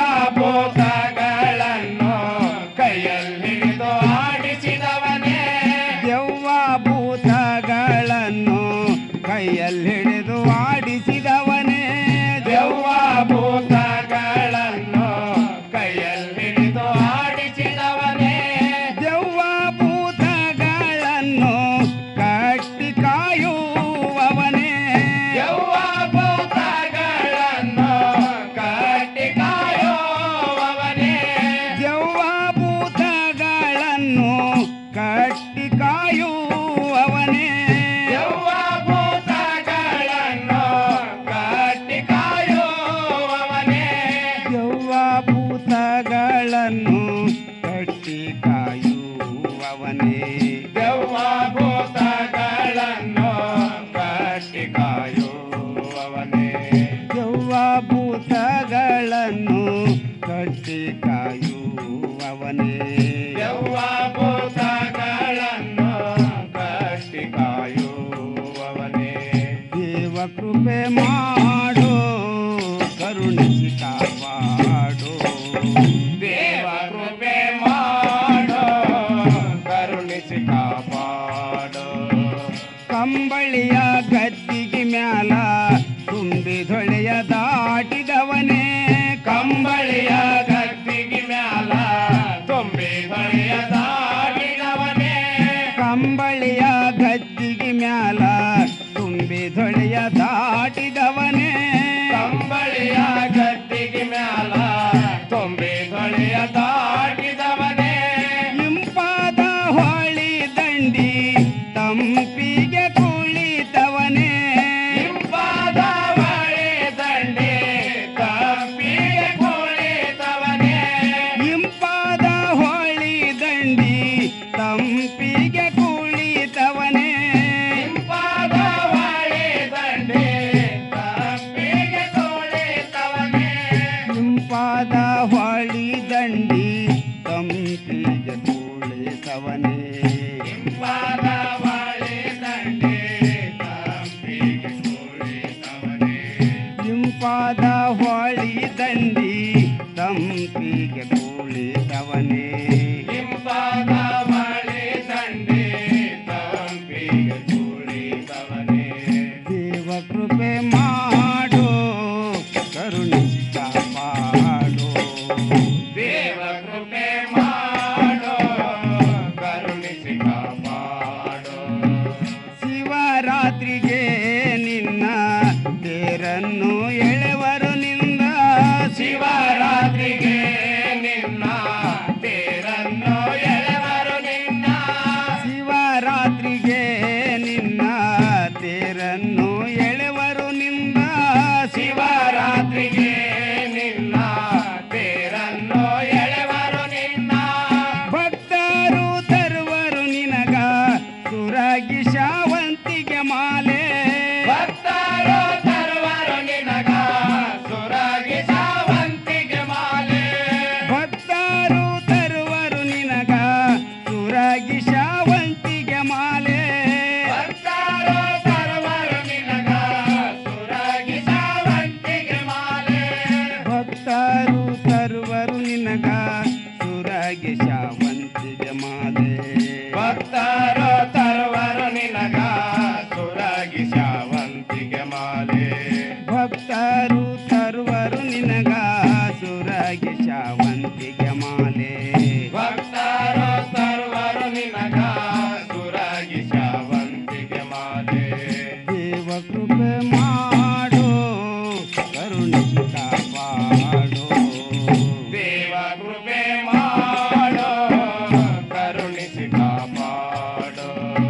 ಭೂತಗಳನ್ನು ಕೈಯಲ್ಲಿ ಹಿಡಿದು ಆಡಿಸಿದವನೇ ದೆವ್ವ ಭೂತಗಳನ್ನು ಕೈಯಲ್ಲಿ ಹಿಡಿದು ಆಡಿಸಿದವನೇ ದೆವ್ವ ಭೂತಗಳನ್ನು ಕೈಯಲ್ಲಿ ಹಿಡಿದು ಆಡಿಸಿದವನೇ ದೆವ್ವ ಭೂತಗಳನ್ನು ಕಟ್ಟಿ ಕಾಯುವವನೇ ದೆವ್ವ ಭೂತಗಳನ್ನು ಕಟ್ಟಿ ಕಾಯುವವನೇ ದೆವ್ವ ಭೂತಗಳನ್ನು ಕಟ್ಟಿ ಕಾಯುವವನೇ ದೆವ್ವ ಭೂತಗಳನ್ನು ಕಟ್ಟಿ ಕಾಯುವವನೇ ದೆವ್ವ ಭೂತಗಳನ್ನು ಕಟ್ಟಿ ಕಾಯುವವನೇ ದೆವ್ವ ಭೂತಗಳನ್ನು ಕಟ್ಟಿ ಕಾಯುವವನೇ ದೆವ್ವ ಭೂತಗಳನ್ನು ಕಟ್ಟಿ ಕಾಯುವವನೇ ದೆವ್ವ ಭೂತಗಳನ್ನು ಕಟ್ಟಿ ಕಾಯುವವನೇ ದೇವ ಕೃಪೆ ಮಾಡು ಕರುಣಿಸಿ ಕಾಪಾಡು ದೇವ ಕೃಪೆ ಮಾಡೋ ಕರುಣಿಸಿ ಕಾಪಾಡೋ ಕಂಬಳಿಯ ಗದ್ದಿಗೆ ಮ್ಯಾಲ ತುಂಬಿ ಧೊಳೆಯ ದಾಟಿದವನೇ ಕಂಬಳಿಯ ಗದ್ದಿಗೆ ಮ್ಯಾಲ ತುಂಬಿ ಹೊಳೆಯ ದಾಟಿದವನೇ ಕಂಬಳಿಯ ಗದ್ದಿಗೆ ಮ್ಯಾಲ ತುಂಬಿ ಧೊಳೆಯ ದಾಟಿದವನೇ ಕಂಬಳಿಯ ಗದ್ದಿಗೆ ಮ್ಯಾಲ ತುಂಬಿ ಹೊಳೆಯ ದಾಟಿದವನೇ ಇಂಪಾದ ಹೊಳಿ ದಂಡಿ ತಂಪಿಗೆ ಕುಳಿತವನೇ ಇಂಪಾದ ಹೊಳೆ ದಂಡೆ ಕಂಪಿಗೆ ಕುಳಿತವನೇ ಇಂಪಾದ ಹೊಳಿ ದಂಡಿ ತಂಪಿಗೆ ಕುಳಿತವನೇ ಇಂಪಾದ ಹೊಳೆ ದಂಡೆ ಕಂಪಿಗೆ ಕುಳಿತವನೇ ಇಂಪಾದ ಹೊಳಿ ದಂಡಿ ತಂಪಿಗೆ ಕುಳಿತವನೇ ಇಂಪಾದ ಹೊಳೆ ದಂಡೆ ಕಂಪಿಗೆ ಕುಳಿತವನೇ ಇಂಪಾದ ಹೊಳಿ ದಂಡಿ ತಂಪಿಗೆ ಕುಳಿತವನೇ ಇಂಪಾದ ಹೊಳೆ ದಂಡೆ ಕಂಪಿಗೆ ಕುಳಿತವನೇ ದೇವ ಕೃಪೆ ಮಾಡು ಕರುಣಿಸಿ ಕಾಪಾಡು ದೇವ ಕೃಪೆ ಮಾಡೋ ಕರುಣಿಸಿ ಕಾಪಾಡೋ ಶಿವರಾತ್ರಿಗೆ ನಿನ್ನ ತೇರನ್ನು ಎಳೆವರು ನಿಂದ ಶಿವರಾತ್ರಿಗೆ ನಿನ್ನ ಶಿವರಾತ್ರಿಗೆ ನಿನ್ನ ತೇರನ್ನು ಎಳೆವರು ನಿಂದ ಶಿವರಾತ್ರಿಗೆ ನಿನ್ನ ತೇರನ್ನು ಎಳೆವರು ನಿನ್ನ ಭಕ್ತರು ತರುವರು ನಿನಗ ಸುರಾಗಿ ಶಾವಂತಿಗೆ ಮಾಲೆ ಭಕ್ತರು ತರುವರು ನಿನಗ ಸುರಾಗಿ ಸಾವಂತಿಗೆ ಮಾಲೆ ಭಕ್ತರು ತರುವರು ನಿನಗ ಸುರಾಗಿ ಶಾವಂತಿಗೆ ಮಾಲೆ ಭಕ್ತರು ತರುವರು ನಿನಗ ಸುರಾಗಿ ಸಾವಂತಿಗೆ ಮಾಲೆ ಭಕ್ತರು ತರುವರು ನಿನಗ ಸುರಾಗಿ ಶಾವಂತಿಗೆ ಮಾಲೆ ಭಕ್ತರು ತರುವರು ನಿನಗ ಸುರಾಗಿ ಸಾವಂತಿಗೆ ಮಾಲೆ ಭಕ್ತರು ತರುವರು ನಿನಗ ಸುರಾಗಿ ಶಾವಂತಿಗೆ ಮಾಲೆ ಭಕ್ತರು ತರುವರು ನಿನಗ ಸುರಾಗಿ ಸಾವಂತಿಗೆ ಮಾಲೆ ದೇವ ಕೃಪೆ ಮಾಡೋ ಕರುಣಿಸಿ ಕಾಪಾಡೋ ದೇವ ಕೃಪೆ ಮಾಡೋ ಕರುಣಿಸಿ ಕಾಪಾಡೋ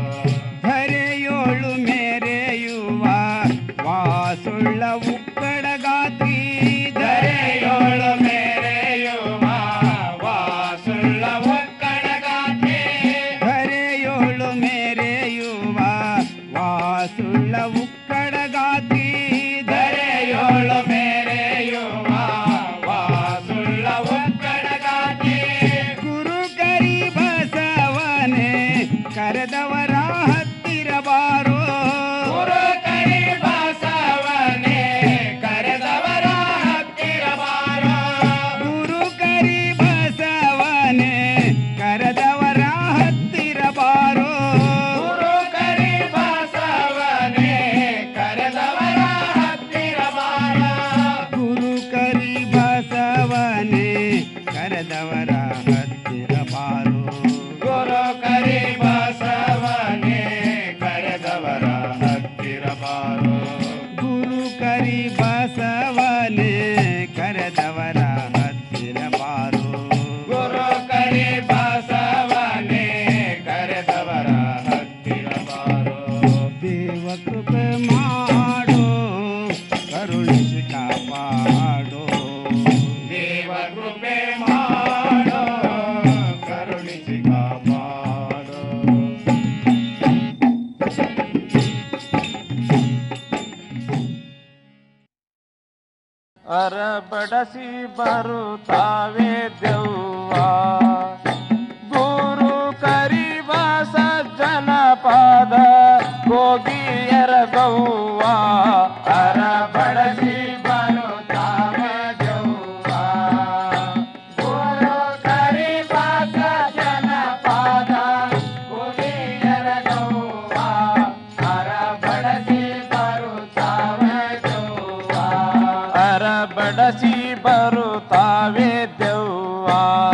ಧರೆಯೋಳು ಮೇರೆಯುವ ವಾಸುಳ್ಳ ಉಕ್ಕಡ ಗಾತ್ರಿ ಧರೆಯೋಳು ಮೇರೆಯುವ ವಾಸುಳ್ಳ ಒಕ್ಕಡಗಾತೆ ಧರೆಯೋಳು ಮೇರೆಯುವ ವಾಸುಳ್ಳ ಉಕ್ಕಡ ಗಾತ್ರಿ ಧರೆಯೋಳು ಮೇರೆಯುವ ವಾಸುಳ್ಳ ಒಕ್ಕಡಗಾತೆ ಗುರು ಕರಿ ಬಸವನೆ ಕರೆದವರ ಹತ್ತಿರ ಬಾರೋ ಗುರು ಕರಿ ಬಸವನೆ ಕರೆದವರ ಹತ್ತಿರ ಬಾರೋ ಗುರು ಕರಿ ಬಸವನೆ ಕರೆದವರ ಹತ್ತಿರ ಬಾರೋ ಗುರು ಕರಿ ಬಸವನೆ ಕರೆದವರ ಹತ್ತಿರ ಬಾರೋ ಗುರು ಕರಿ ಬಸವನೆ ಕರೆದವರ ಹತ್ತಿರ ಬಾರೋ ಗುರು ಕರಿ ಬಸವನೆ ಕರೆದವರ ಹತ್ತಿರ ಬಾರೋ ಗುರು ಕರಿ ಬಸವನೆ ಕರೆದವರ ಹತ್ತಿರ ಬಾರೋ ಗುರು ಕರಿ ಬಸವನೆ ಕರೆದವರ ಹತ್ತಿರ ಬಾರೋ ದೇವ ಕೃಪೆ ಮಾಡೋ ಕರುಣಿಸಿ ಕಾಪಾಡೋ ದೇವ ಕೃಪೆ ಮಾಡೋ ಕರುಣಿಸಿ ಕಾಪಾಡೋ ಅರಬಡಸಿ ಬರುತ್ತಾವೆ ದೆವ್ವ ಗುರು ಕರಿವ ಸಜ್ಜನ ಪಾದ ಹೋಗಿಯರ ಗೌವ ಅರಬಡಸಿ ಬರುತ್ತಾವೆ ದೆವ್ವ ಗುರು ಕರಿವ ಸಜ್ಜನ ಪಾದ ಹೋಗಿಯರ ಗೌವ ಅರಬಡಸಿ ಬರುತ್ತಾವೆ ದೆವ್ವ ಅರಬಡಸಿ ಬರುತ್ತಾವೆ ದೆವ್ವ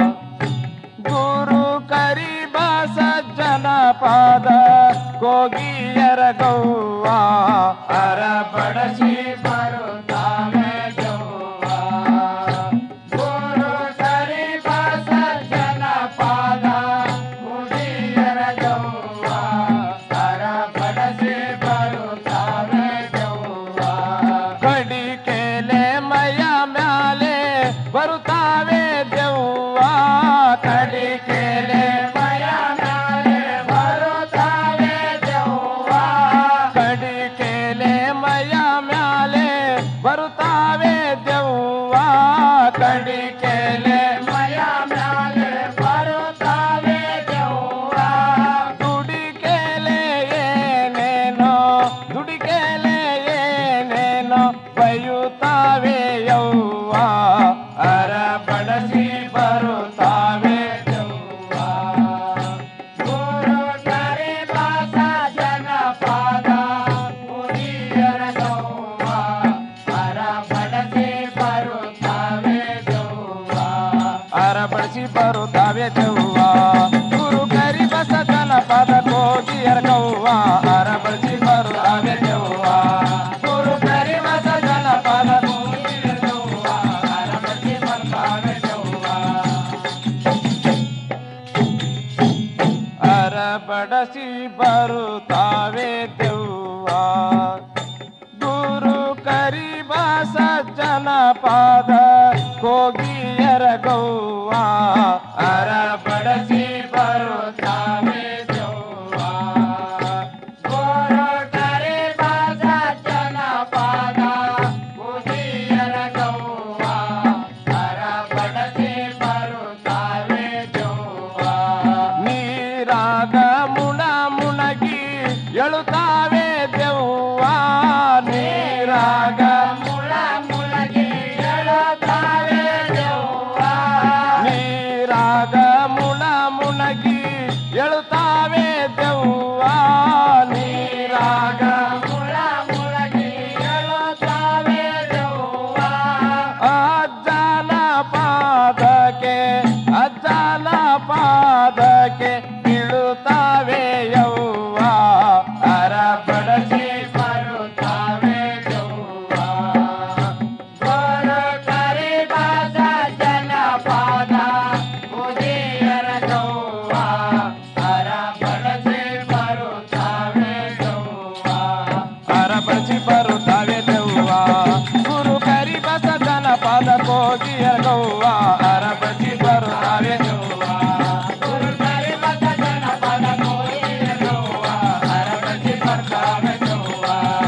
ಗುರು ಕರಿಬ ಸಜ್ಜನ ಪಾದ ಗೋಗಿಯರ ಗೌವ ಅರಬಡಸಿ ಬರುತ್ತಾವೆ ದೆವ್ವ ಗುರು ಕರಿಬ ಸಜ್ಜನ ಪಾದ ಗೋಗಿಯರ ಗೌವ ಅರಬಡಸಿ ಬರುತ್ತಾವೆ ದೆವ್ವ ಕಡಿ ಕೇಲೆ ಮಯ ಮ್ಯಾಲೆ ಬರುತ್ತಾವೆ ದೆವ್ವ ಕಡಿ ಕೇಲೆ ಮಯ ಮ್ಯಾಲೆ ಬರುತ್ತಾವೆ ದೆವ್ವ ಕಡಿ ಕೇಲೆ ಮಯ ಮ್ಯಾಲೆ ಬರುತ್ತಾವೆ ದೆವ್ವ ಗುರು ಕರಿಬ ಸಜ್ಜನ ಪಾದ ಕೋಗಿಯರ ಗೌವ ಅರ ಬಡಸಿ ಬರುತ್ತಾವೆ ದೆವ್ವ ಗುರು ಕರಿಬ ಸಜ್ಜನ ಪಾದ ಕೋಗಿಯರ ಗೌವ ಅರ ಬಡಸಿ ಬರುತ್ತಾವೆ ದೆವ್ವ ನೀರಾಗ ಮುಣ ಮುಣಗಿ ಎಳುತ್ತಾವೆ ದೆವ್ವ ನೀರಾಗ ಮುಳ ಮುಳಗಿ ಎಳುತ್ತಾವೆ ದೆವ್ವ ನೀರಾಗ ಮುಳ ಮುಣಗಿ ಎಳುತ್ತಾವೆ ದೆವ್ವ ನೀರಾಗ ಮುಳ ಮುಳಗಿ ಎಳುತ್ತಾವೆ ದೆವ್ವ ಅಜ್ಜನ ಪಾದಕ್ಕೆ ಅಜ್ಜನ ಪಾದಕ್ಕೆ ಬೀಳುತ್ತಾವೆ ಯವ್ವ ಅರ ಬಡಸಿ ಬರುತ್ತಾವೆ ಯವ್ವ ಗುರು ಕರಿಬಾಸ ಜನ ಪಾದ ಮುದಿಯರ ಗೌವ ಅರ ಬಡಸಿ ಬರುತ್ತಾವೆ ಯವ್ವ ಅರ ಬಡಸಿ ಬರುತ್ತಾವೆ ದೆವ್ವ ಗುರು ಕರಿಬಸ ಜನ ಪಾದ ಕೋಗಿಯರ ಗೌವ ಅರ ಬಡಸಿ ಬರುತ್ತಾವೆ ದೆವ್ವ ಗುರು ಕರಿಬಸ ಜನ ಪಾದ ಕೋಗಿಯರ ಗೌವ ಅರ ಬಡಸಿ ಬರ್ತಾವೆ ದೆವ್ವ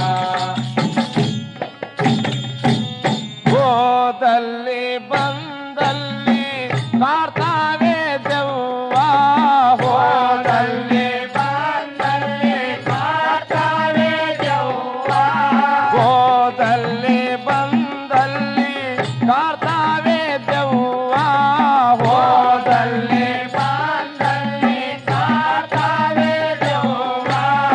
ಹೋದಲ್ಲಿ ಬಂದಲ್ಲಿ ಕಾಡ್ತಾವೆ ದೆವ್ವ ಹೋದಲ್ಲಿ ಬಂದಲ್ಲಿ ಕಾಡ್ತಾವೆ ದೆವ್ವ ಹೋದಲ್ಲಿ ಬಂದಲ್ಲಿ ಕಾಡ್ತಾವೆ ದೆವ್ವ ಹೋದಲ್ಲಿ ಬಂದಲ್ಲಿ ಕಾಡ್ತಾವೆ ದೆವ್ವ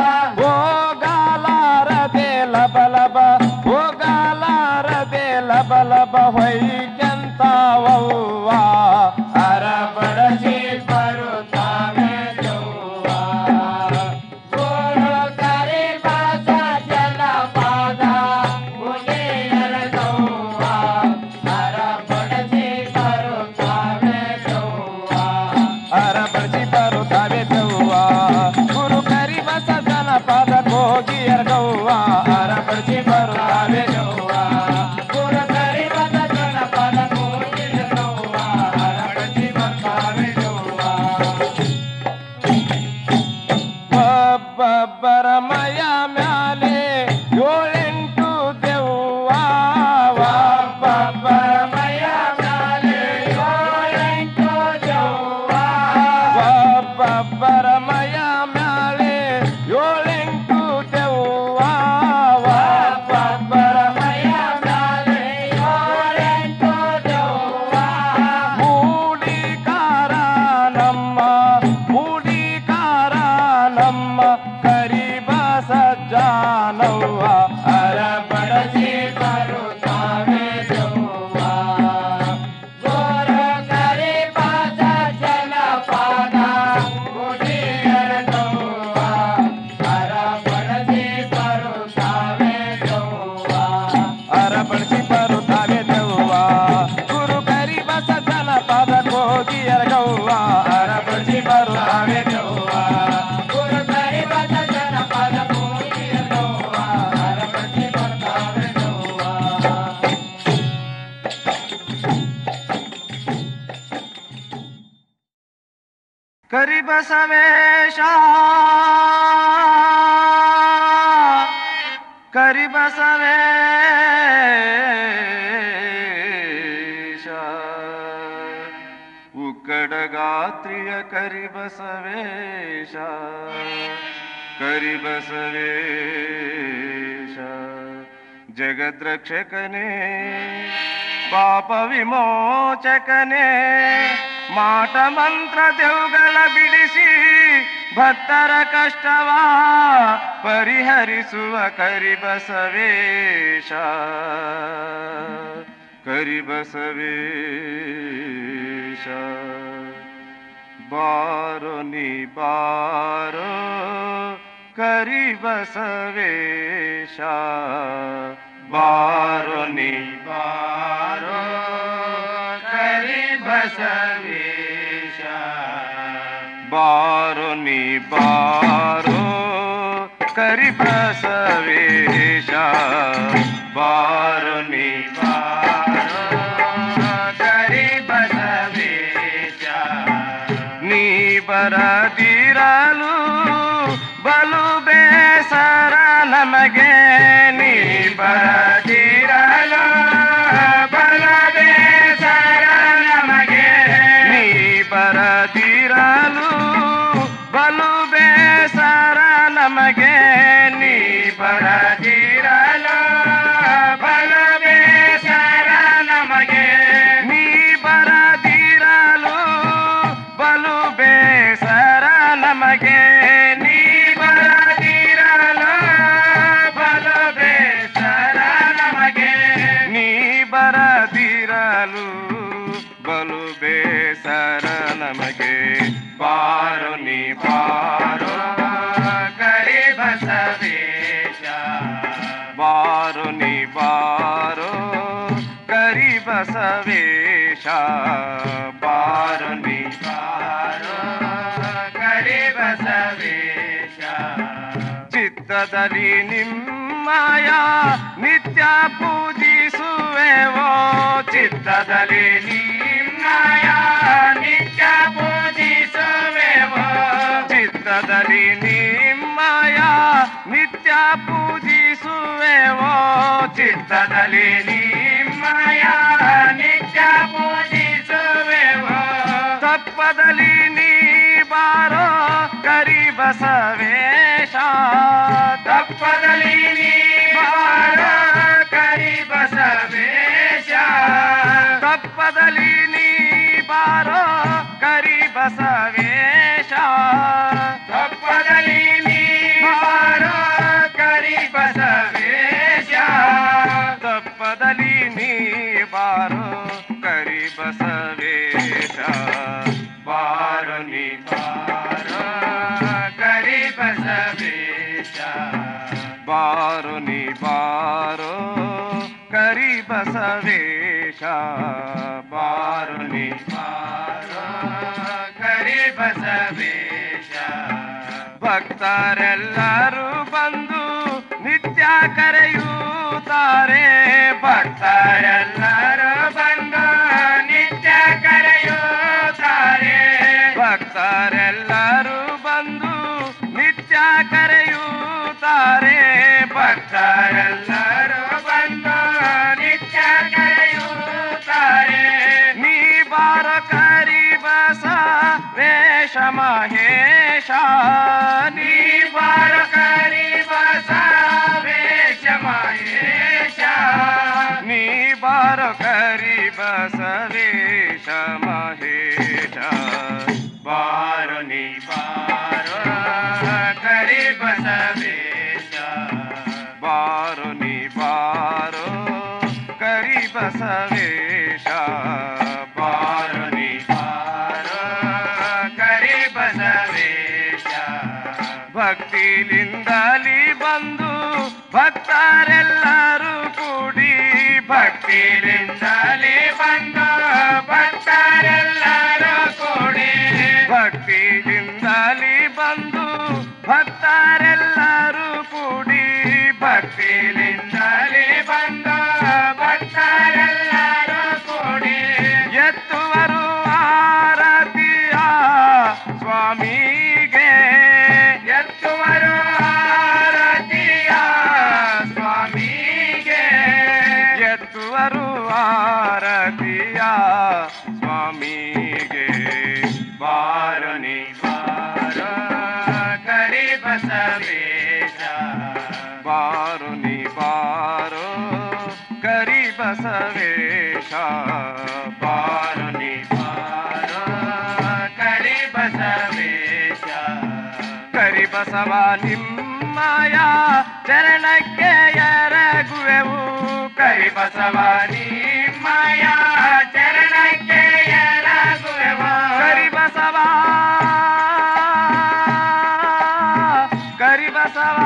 ಹೋಗಲಾರದೆ ಲಬ ಲಬ ಹೋಗಲಾರದೆ ಲಬ ಲಬ ಹೊಯ್ಕೆಂತಾವವ್ವ ಅರ ಬಡಸಿ ಬರುತ್ತಾವೆ ದೆವ್ವ ಗುರು ಕರಿಬಾಸ ಜನ ಪಾದ ಮುಗಿಯರ ದೆವ್ವ ಅರ ಬಡಸಿ ಬರುತ್ತಾವೆ ದೆವ್ವ ಅರ ಬಡಸಿ ಬರುತ್ತಾವೆ ದೆವ್ವ ಗುರು ಕರಿಬಸ ಜನ ಪಾದ ಕೋಗಿಯರ ಗೌವ ಅರ ಬಡಸಿ ಬರುತ್ತಾವೆ ದೆವ್ವ ಗುರು ಕರಿಬಸ ಜನ ಪಾದ ಕೋಗಿಯರ ಗೌವ ಅರ ಬಡಸಿ ಬರ್ತಾವೆ ದೆವ್ವ ಒಬ್ಬೊಬ್ಬರ ಮಯ ಮ್ಯಾಲೆ ಏಳೆಂಟು ದೆವ್ವ ಒಬ್ಬೊಬ್ಬರ ಮಯ ಮ್ಯಾಲೆ ಏಳೆಂಟು ದೆವ್ವ ಒಬ್ಬೊಬ್ಬರ ಮಯ ಮ್ಯಾಲೆ ಏಳೆಂಟು ದೆವ್ವ ಒಬ್ಬೊಬ್ಬರ ಮಯ ಮ್ಯಾಲೆ ಏಳೆಂಟು ದೆವ್ವ ಮೂಡಿಕಾರ ನಮ್ಮ ಮೂಡಿಕಾರ ನಮ್ಮ ಕರಿಬ ಸಜ್ಜಾನವ್ವ ಅರ ಬಡಸಿ ಬರುತ್ತಾವೆ ದೆವ್ವ ಗೋರ ಕರಿಬ ಸಜ್ಜನ ಪಾದ ಮುಡಿಯರ ದೆವ್ವ ಅರ ಬಡಸಿ ಬರುತ್ತಾವೆ ದೆವ್ವ ಅರ ಬಡಸಿ ಬರುತ್ತಾವೆ ದೆವ್ವ ಗುರು ಕರಿಬ ಸಜ್ಜನ ಪಾದ ಕೋಗಿಯರ ಗೌವ ಅರ ಬಡಸಿ ಬರುತ್ತಾವೆ ದೆವ್ವ ಗುರು ಕರಿಬ ಸಜ್ಜನ ಪಾದ ಕೋಗಿಯರ ಗೌವ ಅರ ಬಡಸಿ ಬರುತ್ತಾವೆ ದೆವ್ವ ಕರಿಬಸವೇಶ ಕರಿಬಸವೇಶ ಉಕ್ಕಡಗಾತ್ರಿಯ ಕರಿಬಸವೇಶ ಕರಿಬಸವೇಶ ಜಗದ್ರಕ್ಷಕನೇ ಪಾಪ ವಿಮೋಚಕನೇ ಮಾಟ ಮಂತ್ರ ದೇವುಗಳ ಬಿಡಿಸಿ ಭಕ್ತರ ಕಷ್ಟವ ಪರಿಹರಿಸುವ ಕರಿಬಸವೇಶ ಕರಿಬಸವೇಶ ಬಾರೋ ನೀ ಬಾರೋ ಕರಿಬಸವೇಶ ಬಾರೋ ನೀ ಬಾರೋ ಕರಿಬಸವೇಶ ಬಾರೋ ನೀ ಬಾರೋ ಕರಿ ಬಸವೇಶ ಬಾರು ನೀ ಬಾರೋ ಕರಿ ಬಸವೇಶ ನೀ ಬರದಿರಲು ಬಲು ಬೇಸರ ನಮಗೆ ನೀ ಬರದಿರಲು ಬಲ ಬೇಸರ ನಮಗೆ ನೀ ಬರದಿರಲು ಬಲು ಬೇಸರ ನಮಗೆ ನೀ ಬರದಿರಲು ಬಲ ಬೇಸರ ನಮಗೆ ನೀ ಬರದಿರಲು ಬಲು ಬೇಸರ ನಮಗೆ ನೀ ಬರದಿರಲು ಬಲು ಬೇಸರ ನಮಗೆ ನೀ ಬರದಿರಲು ಬಲು ಬೇಸರ ನಮಗೆ ಬಾರು ನೀ ಬಾರೋ ಕರಿ ಬಸವೇಶ ಬಾರು ನೀ ಬಾರೋ ಕರಿ ಬಸವೇಶ ಬಾರು ನೀ ಬಾರೋ ಕರಿ ಬಸವೇಶ ಚಿತ್ತದಲ್ಲಿ ನಿಮ್ಮಯ ನಿತ್ಯ ಪೂಜಿಸುವೆವೋ ಚಿತ್ತದಲ್ಲಿ ನಿಮ್ಮಯ ನಿತ್ಯ ಪೂಜಿಸುವೆವೋ ಚಿತ್ತದಲ್ಲಿ ನಿಮ್ಮಯ ನಿತ್ಯ ಪೂಜಿಸುವೆವೋ ಚಿತ್ತದಲ್ಲಿ ನಿಮ್ಮಯ ನಿತ್ಯ ಪೂಜಿಸುವೆವೋ ತಪ್ಪದಲ್ಲಿ ನೀ ಬಾರೋ ಕರಿ ಬಸವೇಶ ತಪ್ಪದಲ್ಲಿ ನೀ ಬಾರೋ ಕರಿ ಬಸವೇಶ ತಪ್ಪದಲ್ಲಿ ನೀ ಬಾರೋ ಕರಿ ಬಸವೇಶ ತಪ್ಪದಲ್ಲಿ ನೀ ಬಾರೋ ಕರಿ ಬಸವೇಶ ತಪ್ಪದಲ್ಲಿ ನೀ ಬಾರೋ ಕರಿ ಬಸವೇಶ ಬಾರೋ ನೀ ಬಾರೋ ಕರಿ ಬಸವೇಶ ಬಾರೋ ನೀ ಬಾರೋ ಕರಿ ಬಸವೇಶ ಬಾರೋ ನೀ ಬಾರೋ ಕರಿ ಬಸವೇಶ ಭಕ್ತರೆಲ್ಲರೂ ಬಂದು ನಿತ್ಯ ಕರೆಯುತ್ತಾರೆ ಭಕ್ತರೆಲ್ಲರೂ ಬಂದು ನಿತ್ಯ ಕರೆಯುತ್ತಾರೆ ಭಕ್ತರೆಲ್ಲರೂ ಬಂದು ನಿತ್ಯ ಕರೆಯುತ್ತಾರೆ ಭಕ್ತರೆಲ್ಲರೂ ಬಂದು ನಿತ್ಯ ಕರೆಯುತ್ತಾರೆ ನೀ ಬಾರ ಕರಿ ಬಸ ವೇಷ ಮಹೇಶ ನೀ ಬಾರ ಕರಿ ಬಸ ವೇಷ ಮಹೇಶ ನೀ ಬಾರ ಕರಿ ಬಸ ವೇಷ ಮಹೇಶ ಬಾರ ನೀ ಬಾರ ಕರಿ ಬಸ ವೇಷ ಬಾರು ನೀ ಬಾರೋ ಕರಿ ಬಸವೇಶ ಬಾರು ನೀ ಬಾರೋ ಕರಿ ಬಸವೇಶ ಭಕ್ತಿಲಿಂದಲಿ ಬಂದು ಭಕ್ತರೆಲ್ಲರೂ ಕೂಡಿ ಭಕ್ತಿಲಿಂದಲಿ ಬಂದು ಭಕ್ತರೆಲ್ಲರೂ ಕೂಡಿ ಭಕ್ತಿಲಿಂದಲಿ ಬಂದು ಭಕ್ತರೆಲ್ಲರೂ ಕೂಡಿ ಭಕ್ತಿಲಿಂದಲಿ ಬಂದು ಭಕ್ತರೆಲ್ಲರೂ ಕೂಡಿ ಎತ್ತುವರು ಆರತಿಯ ಸ್ವಾಮಿಗೆ ಎತ್ತುವರು ಆರತಿಯ ಸ್ವಾಮಿಗೆ ಎತ್ತುವರು ಆರತಿಯ ಸ್ವಾಮಿಗೆ ಬಾರನಿ ಬಾರ ಕರಿ ಬಸವೇಶ ಬಾರು ನೀ ಬಾರೋ ಕರಿ ಬಸವೇಶ ಬಾರು ನೀ ಬಾರೋ ಕರಿ ಬಸವೇಶ ಕರಿ ಬಸವ ನಿಮ್ಮಯ ಚರಣಕ್ಕೆ ಎರಗುವೆವು ಕರಿ ಬಸವ ನಿಮ್ಮಯ ಚರಣಕ್ಕೆ ಎರಗುವೆವು ಕರಿ ಬಸವ ಕರಿ ಬಸವ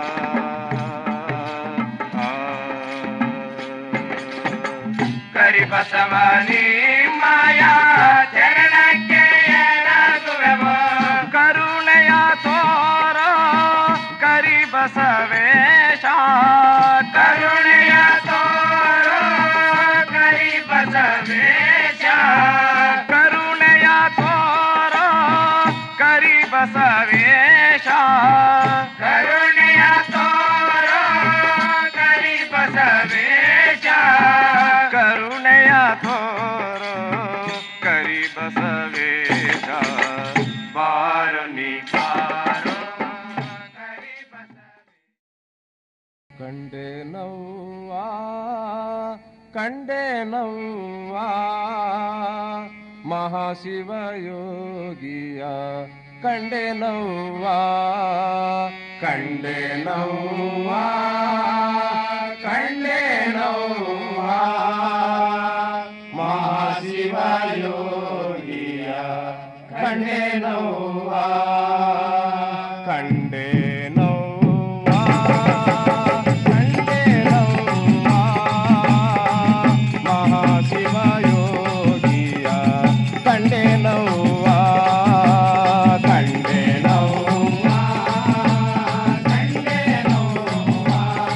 ಕರಿ ಬಸವನಿ ಮಾಯ ಚರಣಕ್ಕೆ ಏರಾಗುವೆವು ಕರುಣೆಯ ತೋರ ಕರಿ ಬಸವೇಶ ಕರುಣೆಯ ತೋರ ಕರಿ ಬಸವೇಶ ಕರುಣೆಯ ತೋರ ಕರಿ ಬಸವೇಶ ಕರುಣೆಯ ತೋರ ಕರಿ ಬಸವೇಶ ಕರುಣೆಯ ತೋರ ಕರಿ ಬಸವೇಶ ಬಾರನಿ ಕಾರೋ ಕರಿ ಕಂಡೆ ನೋವ ಕಂಡೆ ನೋವ ಮಹಾಶಿವಯೋಗಿಯ ಕಂಡೆ ನೋವ ಕಂಡೆ ನೋವ ಕಂಡೆ ನೋವ ಮಹಾಶಿವಯೋಗಿಯ ಕಂಡೆ ನೋವ ಕಂಡೆ ನೋವ ಕಂಡೆ ನೋವ ಮಹಾಶಿವಯೋಗಿಯ ಕಂಡೆ ನೋವ ಕಂಡೆ ನೋವ ಕಂಡೆ ನೋವ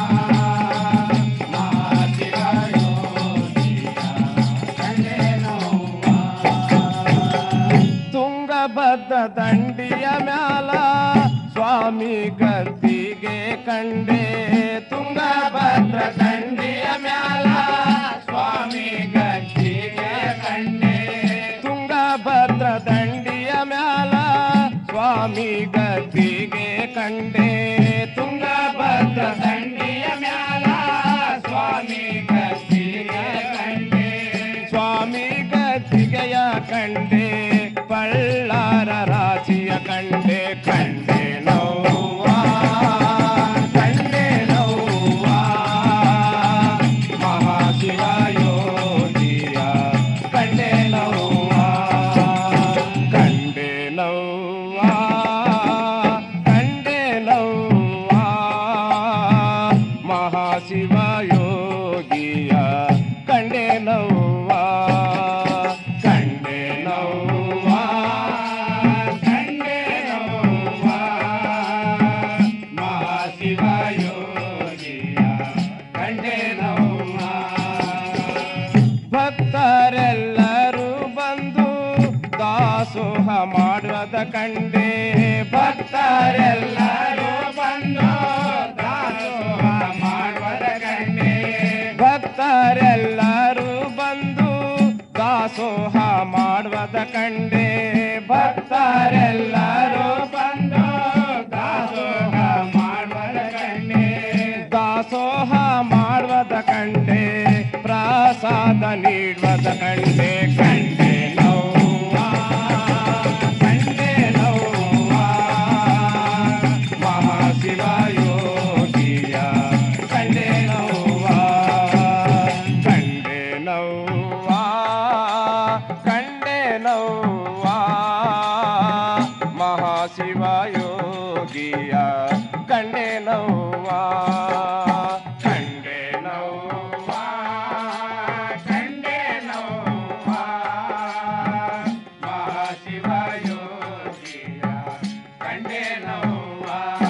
ತುಂಗಭದ್ರ ದಂಡಿಯ ಮ್ಯಾಲ ಸ್ವಾಮಿ ಗದ್ದಿಗೆ ಕಂಡೆ ತುಂಗಭದ್ರ ದಂಡಿಯ ಮ್ಯಾಲ ಸ್ವಾಮಿ ಗದ್ದಿಗೆ ಕಂಡೆ ತುಂಗಭದ್ರ ದಂಡಿಯ ಮ್ಯಾಲ ಸ್ವಾಮಿ ಗದ್ದಿಗೆ ಕಂಡೆ ತುಂಗಭದ್ರ ದಂಡಿಯ ಮ್ಯಾಲ ಸ್ವಾಮಿ ಗದ್ದಿಗೆ ಕಂಡೆ ಸ್ವಾಮಿ ಗದ್ದಿಗೆಯ ಕಂಡೆ ಪಳ್ಳಾರ ರಾಶಿಯ ಕಂಡೆ ಕಂಡೆ ನೋವ ಕಂಡೆ ನೋವ ಮಹಾಶಿವಯೋಗಿಯ ಕಂಡೆ ನೋವ ಕಂಡೆ ನೋವ ಕಂಡೆ ನೋವ ಮಹಾಶಿವಯೋಗಿಯ ಕಂಡೆ ನೋವ ಕಂಡೆ ನೋವ ಕಂಡೆ ನೋವ ಮಹಾಶಿವಯೋಗಿಯ ಕಂಡೆ ನೋವ ಭಕ್ತರೆಲ್ಲರೂ ಬಂದು ದಾಸೋಹ ಮಾಡುವುದ ಕಂಡೆ ಭಕ್ತರೆಲ್ಲರೂ ಬಂದು ದಾಸೋಹ ಮಾಡುವುದ ಕಂಡೆ ಭಕ್ತರೆಲ್ಲರೂ ಬಂದು ದಾಸೋಹ ಮಾಡುವುದ ಕಂಡೆ ಭಕ್ತರೆಲ್ಲರೂ ಬಂದು ದಾಸೋಹ ಮಾಡುವುದ ಕಂಡೆ ದಾಸೋಹ ಮಾಡುವುದ ಕಂಡೆ ಪ್ರಸಾದ ನೀಡುವುದ ಕಂಡೆ ಕಂಡೆ ನೋವ ಕಂಡೆ ನೋವ ಮಹಾಶಿವಯೋಗಿಯ ಕಂಡೆ ನೋವ ಕಂಡೆ ನೋವ ಕಂಡೆ ನೋವ ಮಹಾಶಿವಯೋಗಿಯ ಕಂಡೆ ನೋವ ಕಂಡೆ ನೋವ ಕಂಡೆ ನೋವ ಮಹಾಶಿವಯೋಗಿಯ ಕಂಡೆ ನೋವ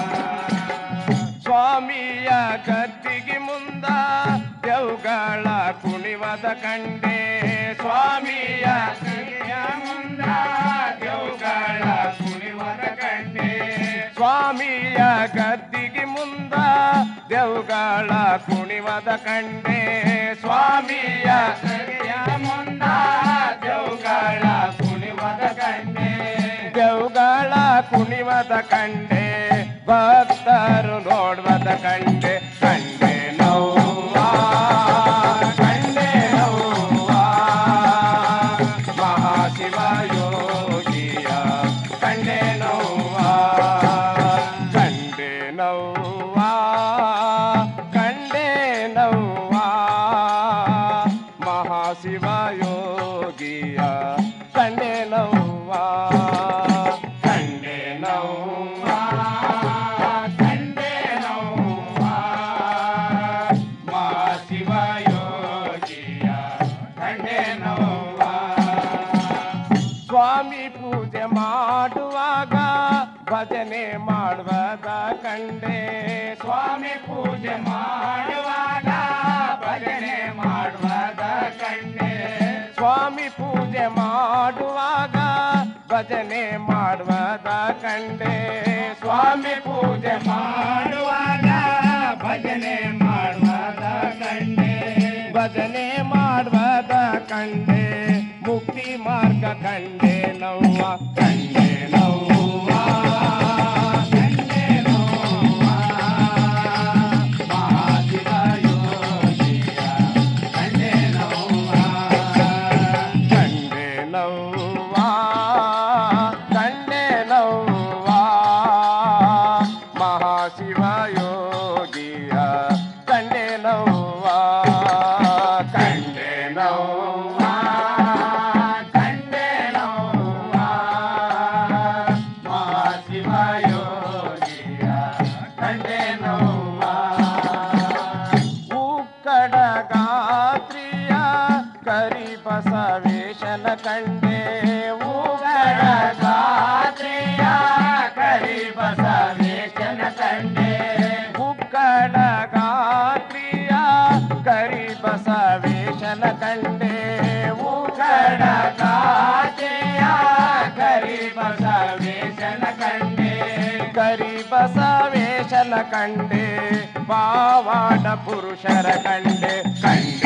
ಸ್ವಾಮಿಯ ಗದ್ದಿಗೆ ಮುಂದ ದೇವುಗಳ ಕುಣಿವದ ಕಂಡೆ ಸ್ವಾಮಿಯ ಗದ್ದಿಯ ಮುಂದ ದೇವುಗಳ ಕುಣಿವದ ಕಂಡೆ ಸ್ವಾಮಿಯ ಗದ್ದಿಗೆ ಮುಂದ ದೇವುಗಳ ಕುಣಿವದ ಕಂಡೆ ಸ್ವಾಮಿಯ ಗದ್ದಿಯ ಮುಂದ ದೇವುಗಳ ಕುಣಿವದ ಕಂಡೆ ದೇವುಗಳ ಕುಣಿವದ ಕಂಡೆ ಭಕ್ತರು ನೋಡುವದ ಕಂಡೆ ಕಂಡೆ ನೋವ ಕಂಡೆ ನೋವ ಮಹಾಶಿವಯೋಗಿಯ ಕಂಡೆ ನೋವ ಕಂಡೆ ನೋವ ಕಂಡೆ ನೋವ ಮಹಾಶಿವಯೋಗಿಯ ಕಂಡೆ ನೋವ ಕಂಡೆ ನೋವ ಕಂಡೆ ನೋವ ಮಹಾಶಿವಯೋಗಿಯ ಕಂಡೆ ಕಂಡೇನವ್ವ ಸ್ವಾಮಿ ಪೂಜೆ ಮಾಡುವಾಗ ಭಜನೆ ಮಾಡುವಾಗ ಕಂಡೆ ಸ್ವಾಮಿ ಪೂಜೆ ಮಾಡುವಾಗ ಭಜನೆ ಮಾಡುವಾಗ ಕಂಡೆ ಸ್ವಾಮಿ ಪೂಜೆ ಮಾಡುವಾಗ ಭಜನೆ ಮಾಡುವಾಗ ಕಂಡೆ ಸ್ವಾಮಿ ಪೂಜೆ ಮಾಡುವಾಗ ಭಜನೆ ಮಾಡುವಾಗ ಕಂಡೆ ಭಜನೆ ಮಾಡುವಾಗ ಕಂಡೆ ಮುಕ್ತಿ ಮಾರ್ಗ ಕಂಡೆ ನವ್ವ ಕಂಡೆ ನೋವ ಕಂಡೆ ನೋವ ಮಹಾಶಿವ ಯೋಗಿಯ ಕಂಡೆ ನೋವ ಕಂಡೆ ನವ್ವ ಕಂಡೆ ನವ್ವ ಮಹಾಶಿವ ಯೋಗಿಯ ಕಂಡೆ ನವ್ವ ಕಂಡೆ ನವ್ವ ಕಂಡೆ ನೋವ ಮಹಾಶಿವ ಯೋಗಿಯ ಕಂಡೆ ನೋವ ಉಕ್ಕಡ ಗಾತ್ರಿಯ ಕರಿ ಬಸವೇಶನ ಕಂಡೆ ಉಕ್ಕಡ ಗಾತ್ರಿಯ ಕರಿ ಬಸವೇಶನ ಕಂಡೆ ಉಕ್ಕಡ ಗಾತ್ರಿಯ ಕರಿ ಬಸವೇಶನ ಕಂಡೆ ಉಕ್ಕಡ ಗಾತ್ರಿಯ ಕರಿ ಬಸವೇಶನ ಕಂಡೆ ಕರಿ ಬಸವೇಶನ ಕಂಡೆ ಪಾವಾಡ ಪುರುಷರ ಕಂಡೆ ಕಂಡೆ